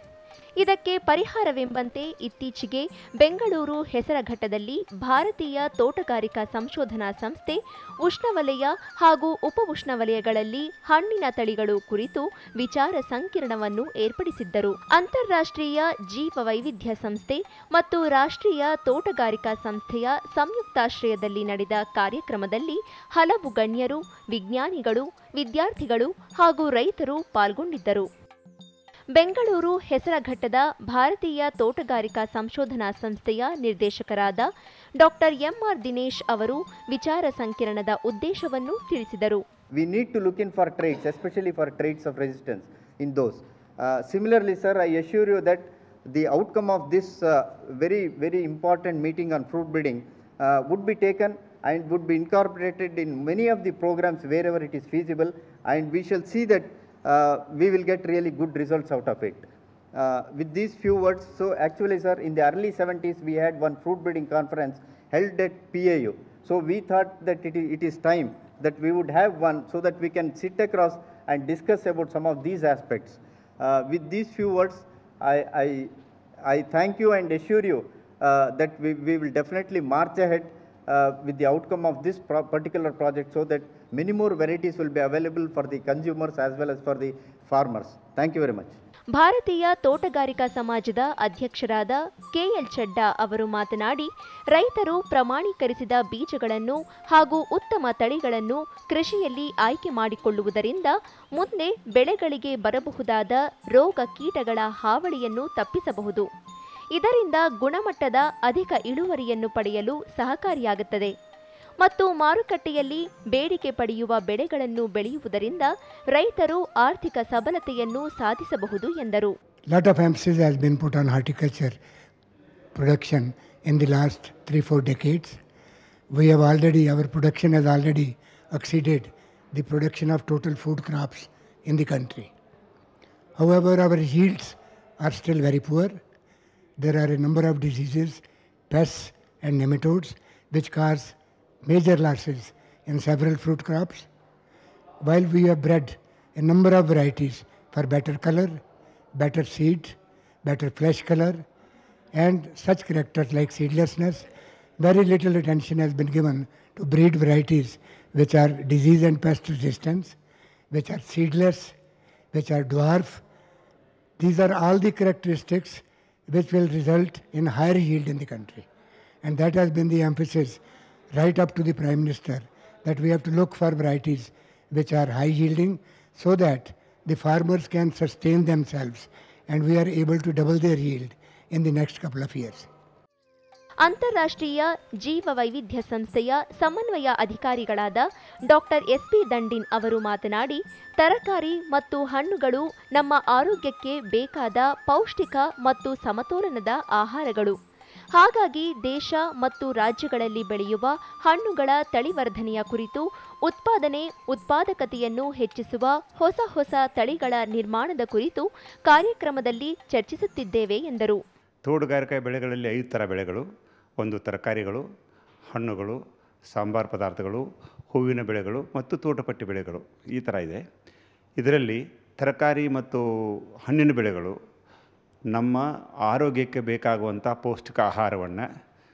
ಇದಕ್ಕೆ ಪರಿಹಾರವೆಂಬಂತೆ ಇತ್ತೀಚೆಗೆ ಬೆಂಗಳೂರು ಹೆಸರಘಟ್ಟದಲ್ಲಿ ಭಾರತೀಯ ತೋಟಗಾರಿಕಾ ಸಂಶೋಧನಾ ಸಂಸ್ಥೆ ಉಷ್ಣವಲಯ ಹಾಗೂ ಉಪ ಉಷ್ಣವಲಯಗಳಲ್ಲಿ ಹಣ್ಣಿನ ತಳಿಗಳು ಕುರಿತು ವಿಚಾರ ಸಂಕಿರಣವನ್ನು ಏರ್ಪಡಿಸಿದ್ದರು ಅಂತಾರಾಷ್ಟ್ರೀಯ ಜೀವ ವೈವಿಧ್ಯ ಸಂಸ್ಥೆ ಮತ್ತು ರಾಷ್ಟ್ರೀಯ ತೋಟಗಾರಿಕಾ ಸಂಸ್ಥೆಯ ಸಂಯುಕ್ತಾಶ್ರಯದಲ್ಲಿ ನಡೆದ ಕಾರ್ಯಕ್ರಮದಲ್ಲಿ ಹಲವು ಗಣ್ಯರು ವಿಜ್ಞಾನಿಗಳು ವಿದ್ಯಾರ್ಥಿಗಳು ಹಾಗೂ ರೈತರು ಪಾಲ್ಗೊಂಡಿದ್ದರು ಬೆಂಗಳೂರು ಹೆಸರಘಟ್ಟದ ಭಾರತೀಯ ತೋಟಗಾರಿಕಾ ಸಂಶೋಧನಾ ಸಂಸ್ಥೆಯ ನಿರ್ದೇಶಕರಾದ ಡಾಕ್ಟರ್ ಎಂಆರ್ ದಿನೇಶ್ ಅವರು ವಿಚಾರ ಸಂಕಿರಣದ ಉದ್ದೇಶವನ್ನು ತಿಳಿಸಿದರು we need to look in for traits, especially for traits of resistance in those. Uh, similarly, sir, I assure you that the outcome of this uh, very, very important meeting on fruit breeding uh, would be taken and would be incorporated in many of the programs wherever it is feasible, and we shall see that uh, we will get really good results out of it. Uh, with these few words, so actually, sir, in the early 70s, we had one fruit breeding conference held at PAU. So we thought that it is, it is time that we would have one so that we can sit across and discuss about some of these aspects. Uh, with these few words, I, I, I thank you and assure you uh, that we, we will definitely march ahead uh, with the outcome of this pro- particular project so that many more varieties will be available for the consumers as well as for the farmers. Thank you very much. ಭಾರತೀಯ ತೋಟಗಾರಿಕಾ ಸಮಾಜದ ಅಧ್ಯಕ್ಷರಾದ KL Chadda ಅವರು ಮಾತನಾಡಿ ರೈತರು ಪ್ರಮಾಣೀಕರಿಸಿದ ಬೀಜಗಳನ್ನು ಹಾಗೂ ಉತ್ತಮ ತಳಿಗಳನ್ನು ಕೃಷಿಯಲ್ಲಿ ಆಯ್ಕೆ ಮಾಡಿಕೊಳ್ಳುವುದರಿಂದ ಮುಂದೆ ಬೆಳೆಗಳಿಗೆ ಬರಬಹುದಾದ ರೋಗ ಕೀಟಗಳ ಹಾವಳಿಯನ್ನು ತಪ್ಪಿಸಬಹುದು ಇದರಿಂದ ಗುಣಮಟ್ಟದ ಅಧಿಕ ಇಳುವರಿಯನ್ನು ಪಡೆಯಲು ಸಹಕಾರಿಯಾಗುತ್ತದೆ ಮತ್ತು ಮಾರುಕಟ್ಟೆಯಲ್ಲಿ ಬೇಡಿಕೆ ಪಡೆಯುವ ಬೆಳೆಗಳನ್ನು ಬೆಳೆಯುವುದರಿಂದ ರೈತರು ಆರ್ಥಿಕ ಸಬಲತೆಯನ್ನು ಸಾಧಿಸಬಹುದು ಎಂದರು lot of emphasis has been put on horticulture production in the last three, four decades. We have already, our production has already exceeded the production of total food crops in the country. However, our yields are still very poor. There are a number of diseases, pests and nematodes, which cause major losses in several fruit crops. While we have bred a number of varieties for better color, better seed, better flesh color, and such characters like seedlessness, very little attention has been given to breed varieties which are disease and pest resistance, which are seedless, which are dwarf. These are all the characteristics which will result in higher yield in the country. And that has been the emphasis right up to the Prime Minister that we have to look for varieties which are high yielding so that the farmers can sustain themselves and we are able to double their yield in the next couple of years. ಅಂತಾರಾಷ್ಟ್ರೀಯ ಜೀವ ವೈವಿಧ್ಯ ಸಂಸ್ಥೆಯ ಸಮನ್ವಯ ಅಧಿಕಾರಿಗಳಾದ doctor SP ದಂಡಿನ್ ಅವರು ಮಾತನಾಡಿ ತರಕಾರಿ ಮತ್ತು ಹಣ್ಣುಗಳು ನಮ್ಮ ಆರೋಗ್ಯಕ್ಕೆ ಬೇಕಾದ ಪೌಷ್ಟಿಕ ಮತ್ತು ಸಮತೋಲನದ ಆಹಾರಗಳು ಹಾಗಾಗಿ ದೇಶ ಮತ್ತು ರಾಜ್ಯಗಳಲ್ಲಿ ಬೆಳೆಯುವ ಹಣ್ಣುಗಳ ತಳಿವರ್ಧನೆಯ ಕುರಿತು ಉತ್ಪಾದನೆ ಉತ್ಪಾದಕತೆಯನ್ನು ಹೆಚ್ಚಿಸುವ ಹೊಸ ಹೊಸ ತಳಿಗಳ ನಿರ್ಮಾಣದ ಕುರಿತು ಕಾರ್ಯಕ್ರಮದಲ್ಲಿ ಚರ್ಚಿಸುತ್ತಿದ್ದೇವೆ ಎಂದರು ತೋಟಗಾರಿಕೆ ಬೆಳೆಗಳಲ್ಲಿ ಐದು ಥರ ಬೆಳೆಗಳು ಒಂದು ತರಕಾರಿಗಳು ಹಣ್ಣುಗಳು ಸಾಂಬಾರು ಪದಾರ್ಥಗಳು ಹೂವಿನ ಬೆಳೆಗಳು ಮತ್ತು ತೋಟಪಟ್ಟಿ ಬೆಳೆಗಳು ಈ ಥರ ಇದೆ ಇದರಲ್ಲಿ ತರಕಾರಿ ಮತ್ತು ಹಣ್ಣಿನ ಬೆಳೆಗಳು ನಮ್ಮ ಆರೋಗ್ಯಕ್ಕೆ ಬೇಕಾಗುವಂಥ ಪೌಷ್ಟಿಕ ಆಹಾರವನ್ನು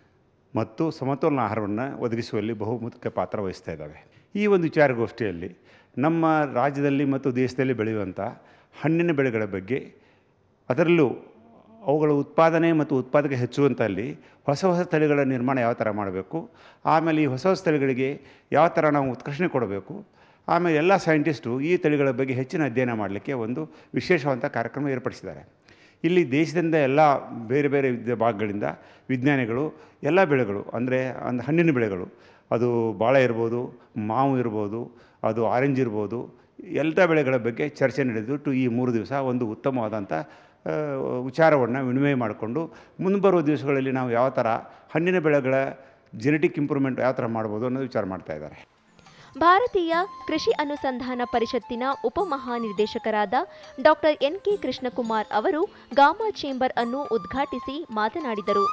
ಮತ್ತು ಸಮತೋಲನ ಆಹಾರವನ್ನು ಒದಗಿಸುವಲ್ಲಿ ಬಹುಮುಖ್ಯ ಪಾತ್ರ ವಹಿಸ್ತಾ ಇದ್ದಾವೆ ಈ ಒಂದು ವಿಚಾರಗೋಷ್ಠಿಯಲ್ಲಿ ನಮ್ಮ ರಾಜ್ಯದಲ್ಲಿ ಮತ್ತು ದೇಶದಲ್ಲಿ ಬೆಳೆಯುವಂಥ ಹಣ್ಣಿನ ಬೆಳೆಗಳ ಬಗ್ಗೆ ಅದರಲ್ಲೂ ಅವುಗಳ ಉತ್ಪಾದನೆ ಮತ್ತು ಉತ್ಪಾದಕ ಹೆಚ್ಚುವಂಥಲ್ಲಿ ಹೊಸ ಹೊಸ ತಳಿಗಳ ನಿರ್ಮಾಣ ಯಾವ ಥರ ಮಾಡಬೇಕು ಆಮೇಲೆ ಈ ಹೊಸ ಹೊಸ ತಳಿಗಳಿಗೆ ಯಾವ ಥರ ನಾವು ಉತ್ಕರ್ಷಣೆ ಕೊಡಬೇಕು ಆಮೇಲೆ ಎಲ್ಲ ಸೈಂಟಿಸ್ಟು ಈ ತಳಿಗಳ ಬಗ್ಗೆ ಹೆಚ್ಚಿನ ಅಧ್ಯಯನ ಮಾಡಲಿಕ್ಕೆ ಒಂದು ವಿಶೇಷವಾದಂಥ ಕಾರ್ಯಕ್ರಮ ಏರ್ಪಡಿಸಿದ್ದಾರೆ ಇಲ್ಲಿ ದೇಶದಿಂದ ಎಲ್ಲ ಬೇರೆ ಬೇರೆ ವಿದ್ಯ ಭಾಗಗಳಿಂದ ವಿಜ್ಞಾನಿಗಳು ಎಲ್ಲ ಬೆಳೆಗಳು ಅಂದರೆ ಒಂದು ಹಣ್ಣಿನ ಬೆಳೆಗಳು ಅದು ಬಾಳೆ ಇರ್ಬೋದು ಮಾವು ಇರ್ಬೋದು ಅದು ಆರೆಂಜ್ ಇರ್ಬೋದು ಎಲ್ಲ ಬೆಳೆಗಳ ಬಗ್ಗೆ ಚರ್ಚೆ ನಡೆದಿಟ್ಟು ಈ ಮೂರು ದಿವಸ ಒಂದು ಉತ್ತಮವಾದಂಥ ವಿಚಾರವನ್ನು ವಿನಿಮಯ ಮಾಡಿಕೊಂಡು ಮುಂಬರುವ ದಿವಸಗಳಲ್ಲಿ ನಾವು ಯಾವ ಥರ ಹಣ್ಣಿನ ಬೆಳೆಗಳ ಜೆನೆಟಿಕ್ ಇಂಪ್ರೂವ್ಮೆಂಟ್ ಯಾವ ಥರ ಮಾಡ್ಬೋದು ಅನ್ನೋದು ವಿಚಾರ ಮಾಡ್ತಾ ಇದ್ದಾರೆ ಭಾರತೀಯ ಕೃಷಿ ಅನುಸಂಧಾನ ಪರಿಷತ್ತಿನ ಉಪಮಹಾನಿರ್ದೇಶಕರಾದ ಡಾಕ್ಟರ್ ಎನ್ ಕೆ ಕೃಷ್ಣಕುಮಾರ್ ಅವರು ಗಾಮಾ ಚೇಂಬರ್ ಅನ್ನು ಉದ್ಘಾಟಿಸಿ ಮಾತನಾಡಿದರು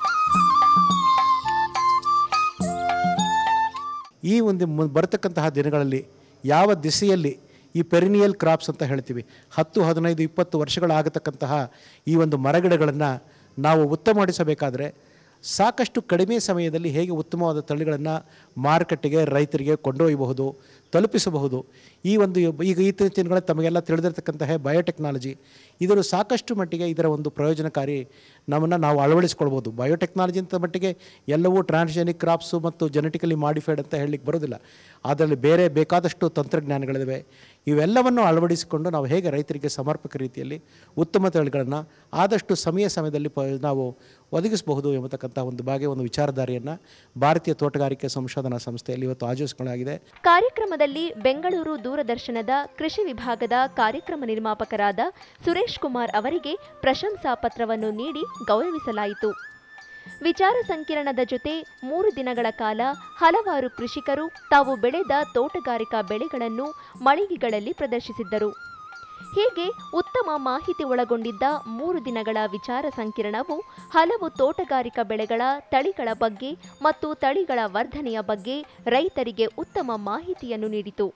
ಈ ಒಂದು ಮು- ಬರತಕ್ಕಂತಹ ದಿನಗಳಲ್ಲಿ ಯಾವ ದಿಸೆಯಲ್ಲಿ ಈ ಪೆರಿನಿಯಲ್ ಕ್ರಾಪ್ಸ್ ಅಂತ ಹೇಳ್ತೀವಿ ಹತ್ತು ಹದಿನೈದು ಇಪ್ಪತ್ತು ವರ್ಷಗಳಾಗತಕ್ಕಂತಹ ಈ ಒಂದು ಮರಗಿಡಗಳನ್ನು ನಾವು ಉತ್ತಮಪಡಿಸಬೇಕಾದ್ರೆ ಸಾಕಷ್ಟು ಕಡಿಮೆ ಸಮಯದಲ್ಲಿ ಹೇಗೆ ಉತ್ತಮವಾದ ತಳಿಗಳನ್ನು ಮಾರುಕಟ್ಟೆಗೆ ರೈತರಿಗೆ ಕೊಂಡೊಯ್ಯಬಹುದು ತಲುಪಿಸಬಹುದು ಈ ಒಂದು ಈಗ ಇತ್ತೀಚಿನ ದಿನಗಳಲ್ಲಿ ತಮಗೆಲ್ಲ ತಿಳಿದಿರ್ತಕ್ಕಂತಹ ಬಯೋಟೆಕ್ನಾಲಜಿ ಇದರ ಸಾಕಷ್ಟು ಮಟ್ಟಿಗೆ ಇದರ ಒಂದು ಪ್ರಯೋಜನಕಾರಿ ನಮ್ಮನ್ನು ನಾವು ಅಳವಡಿಸ್ಕೊಳ್ಬೋದು ಬಯೋಟೆಕ್ನಾಲಜಿ ಅಂತ ಮಟ್ಟಿಗೆ ಎಲ್ಲವೂ ಟ್ರಾನ್ಸ್ಜೆನಿಕ್ ಕ್ರಾಪ್ಸು ಮತ್ತು ಜೆನೆಟಿಕಲಿ ಮಾಡಿಫೈಡ್ ಅಂತ ಹೇಳಲಿಕ್ಕೆ ಬರೋದಿಲ್ಲ ಅದರಲ್ಲಿ ಬೇರೆ ಬೇಕಾದಷ್ಟು ತಂತ್ರಜ್ಞಾನಗಳಿವೆ ಇವೆಲ್ಲವನ್ನು ಅಳವಡಿಸಿಕೊಂಡು ನಾವು ಹೇಗೆ ರೈತರಿಗೆ ಸಮರ್ಪಕ ರೀತಿಯಲ್ಲಿ ಉತ್ತಮ ತಳಿಗಳನ್ನು ಆದಷ್ಟು ಸಮಯ ಸಮಯದಲ್ಲಿ ಪ ನಾವು ಒದಗಿಸಬಹುದು ಎಂಬತಕ್ಕಂಥ ಒಂದು ಬಾಗೆ ಒಂದು ವಿಚಾರಧಾರೆಯನ್ನು ಭಾರತೀಯ ತೋಟಗಾರಿಕೆ ಸಂಶೋಧನಾ ಸಂಸ್ಥೆಯಲ್ಲಿ ಇವತ್ತು ಆಯೋಜಿಸಲಾಗಿದೆ ಕಾರ್ಯಕ್ರಮದಲ್ಲಿ ಬೆಂಗಳೂರು ದೂರದರ್ಶನದ ಕೃಷಿ ವಿಭಾಗದ ಕಾರ್ಯಕ್ರಮ ನಿರ್ಮಾಪಕರಾದ ಸುರೇಶ್ ಕುಮಾರ್ ಅವರಿಗೆ ಪ್ರಶಂಸಾ ಪತ್ರವನ್ನು ನೀಡಿ ಗೌರವಿಸಲಾಯಿತು ವಿಚಾರ ಸಂಕಿರಣದ ಜೊತೆ ಮೂರು ದಿನಗಳ ಕಾಲ ಹಲವಾರು ಕೃಷಿಕರು ತಾವು ಬೆಳೆದ ತೋಟಗಾರಿಕಾ ಬೆಳೆಗಳನ್ನು ಮಳಿಗೆಗಳಲ್ಲಿ ಪ್ರದರ್ಶಿಸಿದ್ದರು ಹೀಗೆ ಉತ್ತಮ ಮಾಹಿತಿ ಒಳಗೊಂಡಿದ್ದ ಮೂರು ದಿನಗಳ ವಿಚಾರ ಸಂಕಿರಣವು ಹಲವು ತೋಟಗಾರಿಕಾ ಬೆಳೆಗಳ ತಳಿಗಳ ಬಗ್ಗೆ ಮತ್ತು ತಳಿಗಳ ವರ್ಧನೆಯ ಬಗ್ಗೆ ರೈತರಿಗೆ ಉತ್ತಮ ಮಾಹಿತಿಯನ್ನು ನೀಡಿತು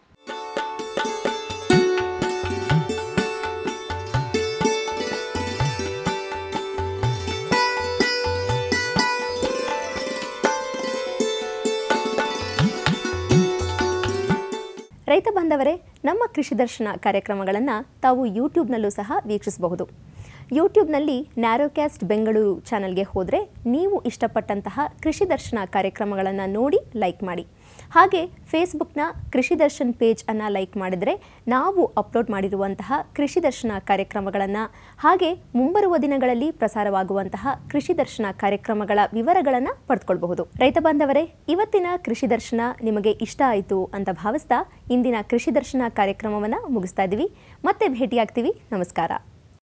ರೈತ ಬಾಂಧವರೇ ನಮ್ಮ ಕೃಷಿ ದರ್ಶನ ಕಾರ್ಯಕ್ರಮಗಳನ್ನು ತಾವು ಯೂಟ್ಯೂಬ್ನಲ್ಲೂ ಸಹ ವೀಕ್ಷಿಸಬಹುದು ಯೂಟ್ಯೂಬ್ನಲ್ಲಿ ನ್ಯಾರೋಕ್ಯಾಸ್ಟ್ ಬೆಂಗಳೂರು ಚಾನಲ್ಗೆ ಹೋದರೆ ನೀವು ಇಷ್ಟಪಟ್ಟಂತಹ ಕೃಷಿ ದರ್ಶನ ಕಾರ್ಯಕ್ರಮಗಳನ್ನು ನೋಡಿ ಲೈಕ್ ಮಾಡಿ ಹಾಗೆ ಫೇಸ್ಬುಕ್ನ ಕೃಷಿ ದರ್ಶನ್ ಪೇಜ್ ಅನ್ನು ಲೈಕ್ ಮಾಡಿದರೆ ನಾವು ಅಪ್ಲೋಡ್ ಮಾಡಿರುವಂತಹ ಕೃಷಿ ದರ್ಶನ ಕಾರ್ಯಕ್ರಮಗಳನ್ನು ಹಾಗೆ ಮುಂಬರುವ ದಿನಗಳಲ್ಲಿ ಪ್ರಸಾರವಾಗುವಂತಹ ಕೃಷಿ ದರ್ಶನ ಕಾರ್ಯಕ್ರಮಗಳ ವಿವರಗಳನ್ನು ಪಡೆದುಕೊಳ್ಬಹುದು ರೈತ ಬಾಂಧವರೇ ಇವತ್ತಿನ ಕೃಷಿ ದರ್ಶನ ನಿಮಗೆ ಇಷ್ಟ ಆಯಿತು ಅಂತ ಭಾವಿಸ್ತಾ ಇಂದಿನ ಕೃಷಿ ದರ್ಶನ ಕಾರ್ಯಕ್ರಮವನ್ನು ಮುಗಿಸ್ತಾ ಇದ್ದೀವಿ ಮತ್ತೆ ಭೇಟಿಯಾಗ್ತೀವಿ ನಮಸ್ಕಾರ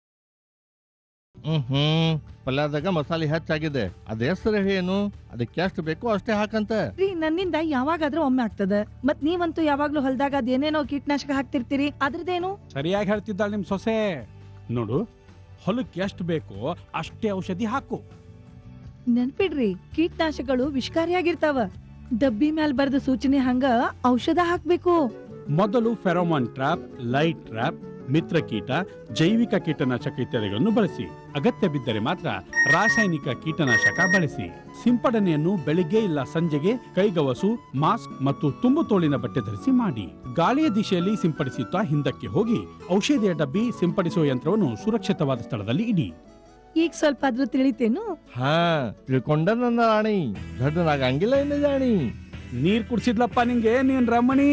ಹ್ಮ್ ಹ್ಮ್ ಪಲ್ಯದಾಗ ಮಸಾಲೆ ಹೆಚ್ಚಾಗಿದೆ ಅದ ಹೆಸರು ಏನು ಅದಕ್ಕೆ ಎಷ್ಟು ಬೇಕೋ ಅಷ್ಟೇ ಹಾಕಂತ ರೀ ನನ್ನಿಂದ ಯಾವಾಗಾದ್ರೂ ಒಮ್ಮೆ ಆಗ್ತದ ಮತ್ ನೀವಂತೂ ಯಾವಾಗ್ಲೂ ಹೊಲ್ದಾಗ ಅದೇನೇನೋ ಕೀಟನಾಶಕ ಹಾಕ್ತಿರ್ತೀರಿ ಅದ್ರದ್ದೇನು ಸರಿಯಾಗಿ ಹೇಳ್ತಿದ್ದಾಳೆ ನಿಮ್ ಸೊಸೆ ನೋಡು ಹೊಲಕ್ಕೆ ಎಷ್ಟು ಬೇಕೋ ಅಷ್ಟೇ ಔಷಧಿ ಹಾಕು ನೆನ್ಪಿಡ್ರಿ ಕೀಟನಾಶಕಗಳು ವಿಷಕಾರಿಯಾಗಿರ್ತಾವ ಡಬ್ಬಿ ಮ್ಯಾಲ್ ಬರ್ದ ಸೂಚನೆ ಹಂಗ ಔಷಧ ಹಾಕ್ಬೇಕು ಮೊದಲು ಫೆರೋಮಾನ್ ಟ್ರಾಪ್ ಲೈಟ್ ಟ್ರಾಪ್ ಮಿತ್ರಕೀಟ ಜೈವಿಕ ಕೀಟನಾಶಕ ಇತ್ಯಾದಿಗಳನ್ನು ಬಳಸಿ ಅಗತ್ಯ ಬಿದ್ದರೆ ಮಾತ್ರ ರಾಸಾಯನಿಕ ಕೀಟನಾಶಕ ಬಳಸಿ ಸಿಂಪಡಣೆಯನ್ನು ಬೆಳಿಗ್ಗೆ ಇಲ್ಲ ಸಂಜೆಗೆ ಕೈಗವಸು ಮಾಸ್ಕ್ ಮತ್ತು ತುಂಬು ತೋಳಿನ ಬಟ್ಟೆ ಧರಿಸಿ ಮಾಡಿ ಗಾಳಿಯ ದಿಶೆಯಲ್ಲಿ ಸಿಂಪಡಿಸುತ್ತಾ ಹಿಂದಕ್ಕೆ ಹೋಗಿ ಔಷಧಿಯ ಡಬ್ಬಿ ಸಿಂಪಡಿಸುವ ಯಂತ್ರವನ್ನು ಸುರಕ್ಷಿತವಾದ ಸ್ಥಳದಲ್ಲಿ ಇಡಿ ಈಗ ಸ್ವಲ್ಪ ಆದ್ರೂ ತಿಳಿತೇನು ಹಾ ತಿಳ್ಕೊಂಡ ನನ್ನ ರಾಣಿ ದೊಡ್ಡನಾಗ ಹಂಗಿಲ್ಲ ಏನು ಜಾಣಿ ನೀರ್ ಕುಡ್ಸಿದ್ಲಪ್ಪ ನಿಂಗೆ ನೀನ್ ರಮಣಿ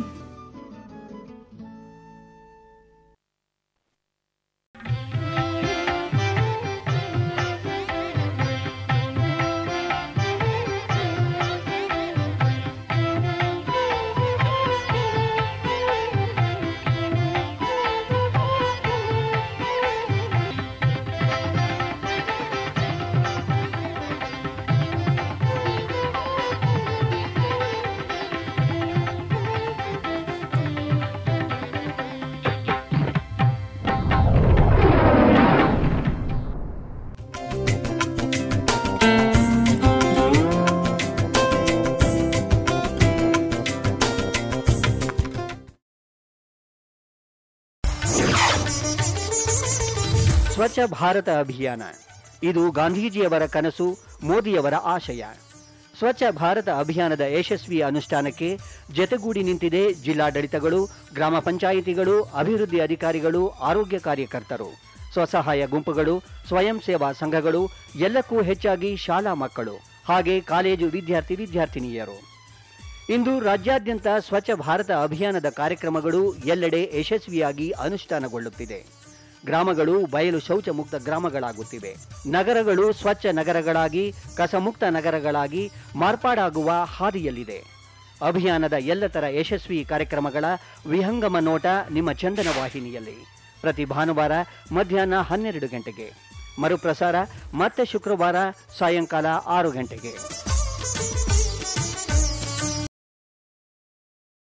ಸ್ವಚ್ಛ ಭಾರತ ಅಭಿಯಾನ ಇದು ಗಾಂಧೀಜಿಯವರ ಕನಸು ಮೋದಿಯವರ ಆಶಯ ಸ್ವಚ್ಛ ಭಾರತ ಅಭಿಯಾನದ ಯಶಸ್ವಿ ಅನುಷ್ಠಾನಕ್ಕೆ ಜತೆಗೂಡಿ ನಿಂತಿದೆ ಜಿಲ್ಲಾಡಳಿತಗಳು ಗ್ರಾಮ ಪಂಚಾಯಿತಿಗಳು ಅಭಿವೃದ್ಧಿ ಅಧಿಕಾರಿಗಳು ಆರೋಗ್ಯ ಕಾರ್ಯಕರ್ತರು ಸ್ವಸಹಾಯ ಗುಂಪುಗಳು ಸ್ವಯಂ ಸೇವಾ ಸಂಘಗಳು ಎಲ್ಲಕ್ಕೂ ಹೆಚ್ಚಾಗಿ ಶಾಲಾ ಮಕ್ಕಳು ಹಾಗೆ ಕಾಲೇಜು ವಿದ್ಯಾರ್ಥಿ ವಿದ್ಯಾರ್ಥಿನಿಯರು ಇಂದು ರಾಜ್ಯಾದ್ಯಂತ ಸ್ವಚ್ಛ ಭಾರತ ಅಭಿಯಾನದ ಕಾರ್ಯಕ್ರಮಗಳು ಎಲ್ಲೆಡೆ ಯಶಸ್ವಿಯಾಗಿ ಅನುಷ್ಠಾನಗೊಳ್ಳುತ್ತಿದೆ ಗ್ರಾಮಗಳು ಬಯಲು ಶೌಚ ಮುಕ್ತ ಗ್ರಾಮಗಳಾಗುತ್ತಿವೆ ನಗರಗಳು ಸ್ವಚ್ಛ ನಗರಗಳಾಗಿ ಕಸಮುಕ್ತ ನಗರಗಳಾಗಿ ಮಾರ್ಪಾಡಾಗುವ ಹಾದಿಯಲ್ಲಿದೆ ಅಭಿಯಾನದ ಎಲ್ಲತರ ಯಶಸ್ವಿ ಕಾರ್ಯಕ್ರಮಗಳ ವಿಹಂಗಮ ನೋಟ ನಿಮ್ಮ ಚಂದನ ವಾಹಿನಿಯಲ್ಲಿ ಪ್ರತಿ ಭಾನುವಾರ ಮಧ್ಯಾಹ್ನ ಹನ್ನೆರಡು ಗಂಟೆಗೆ ಮರುಪ್ರಸಾರ ಮತ್ತೆ ಶುಕ್ರವಾರ ಸಾಯಂಕಾಲ ಆರು ಗಂಟೆಗೆ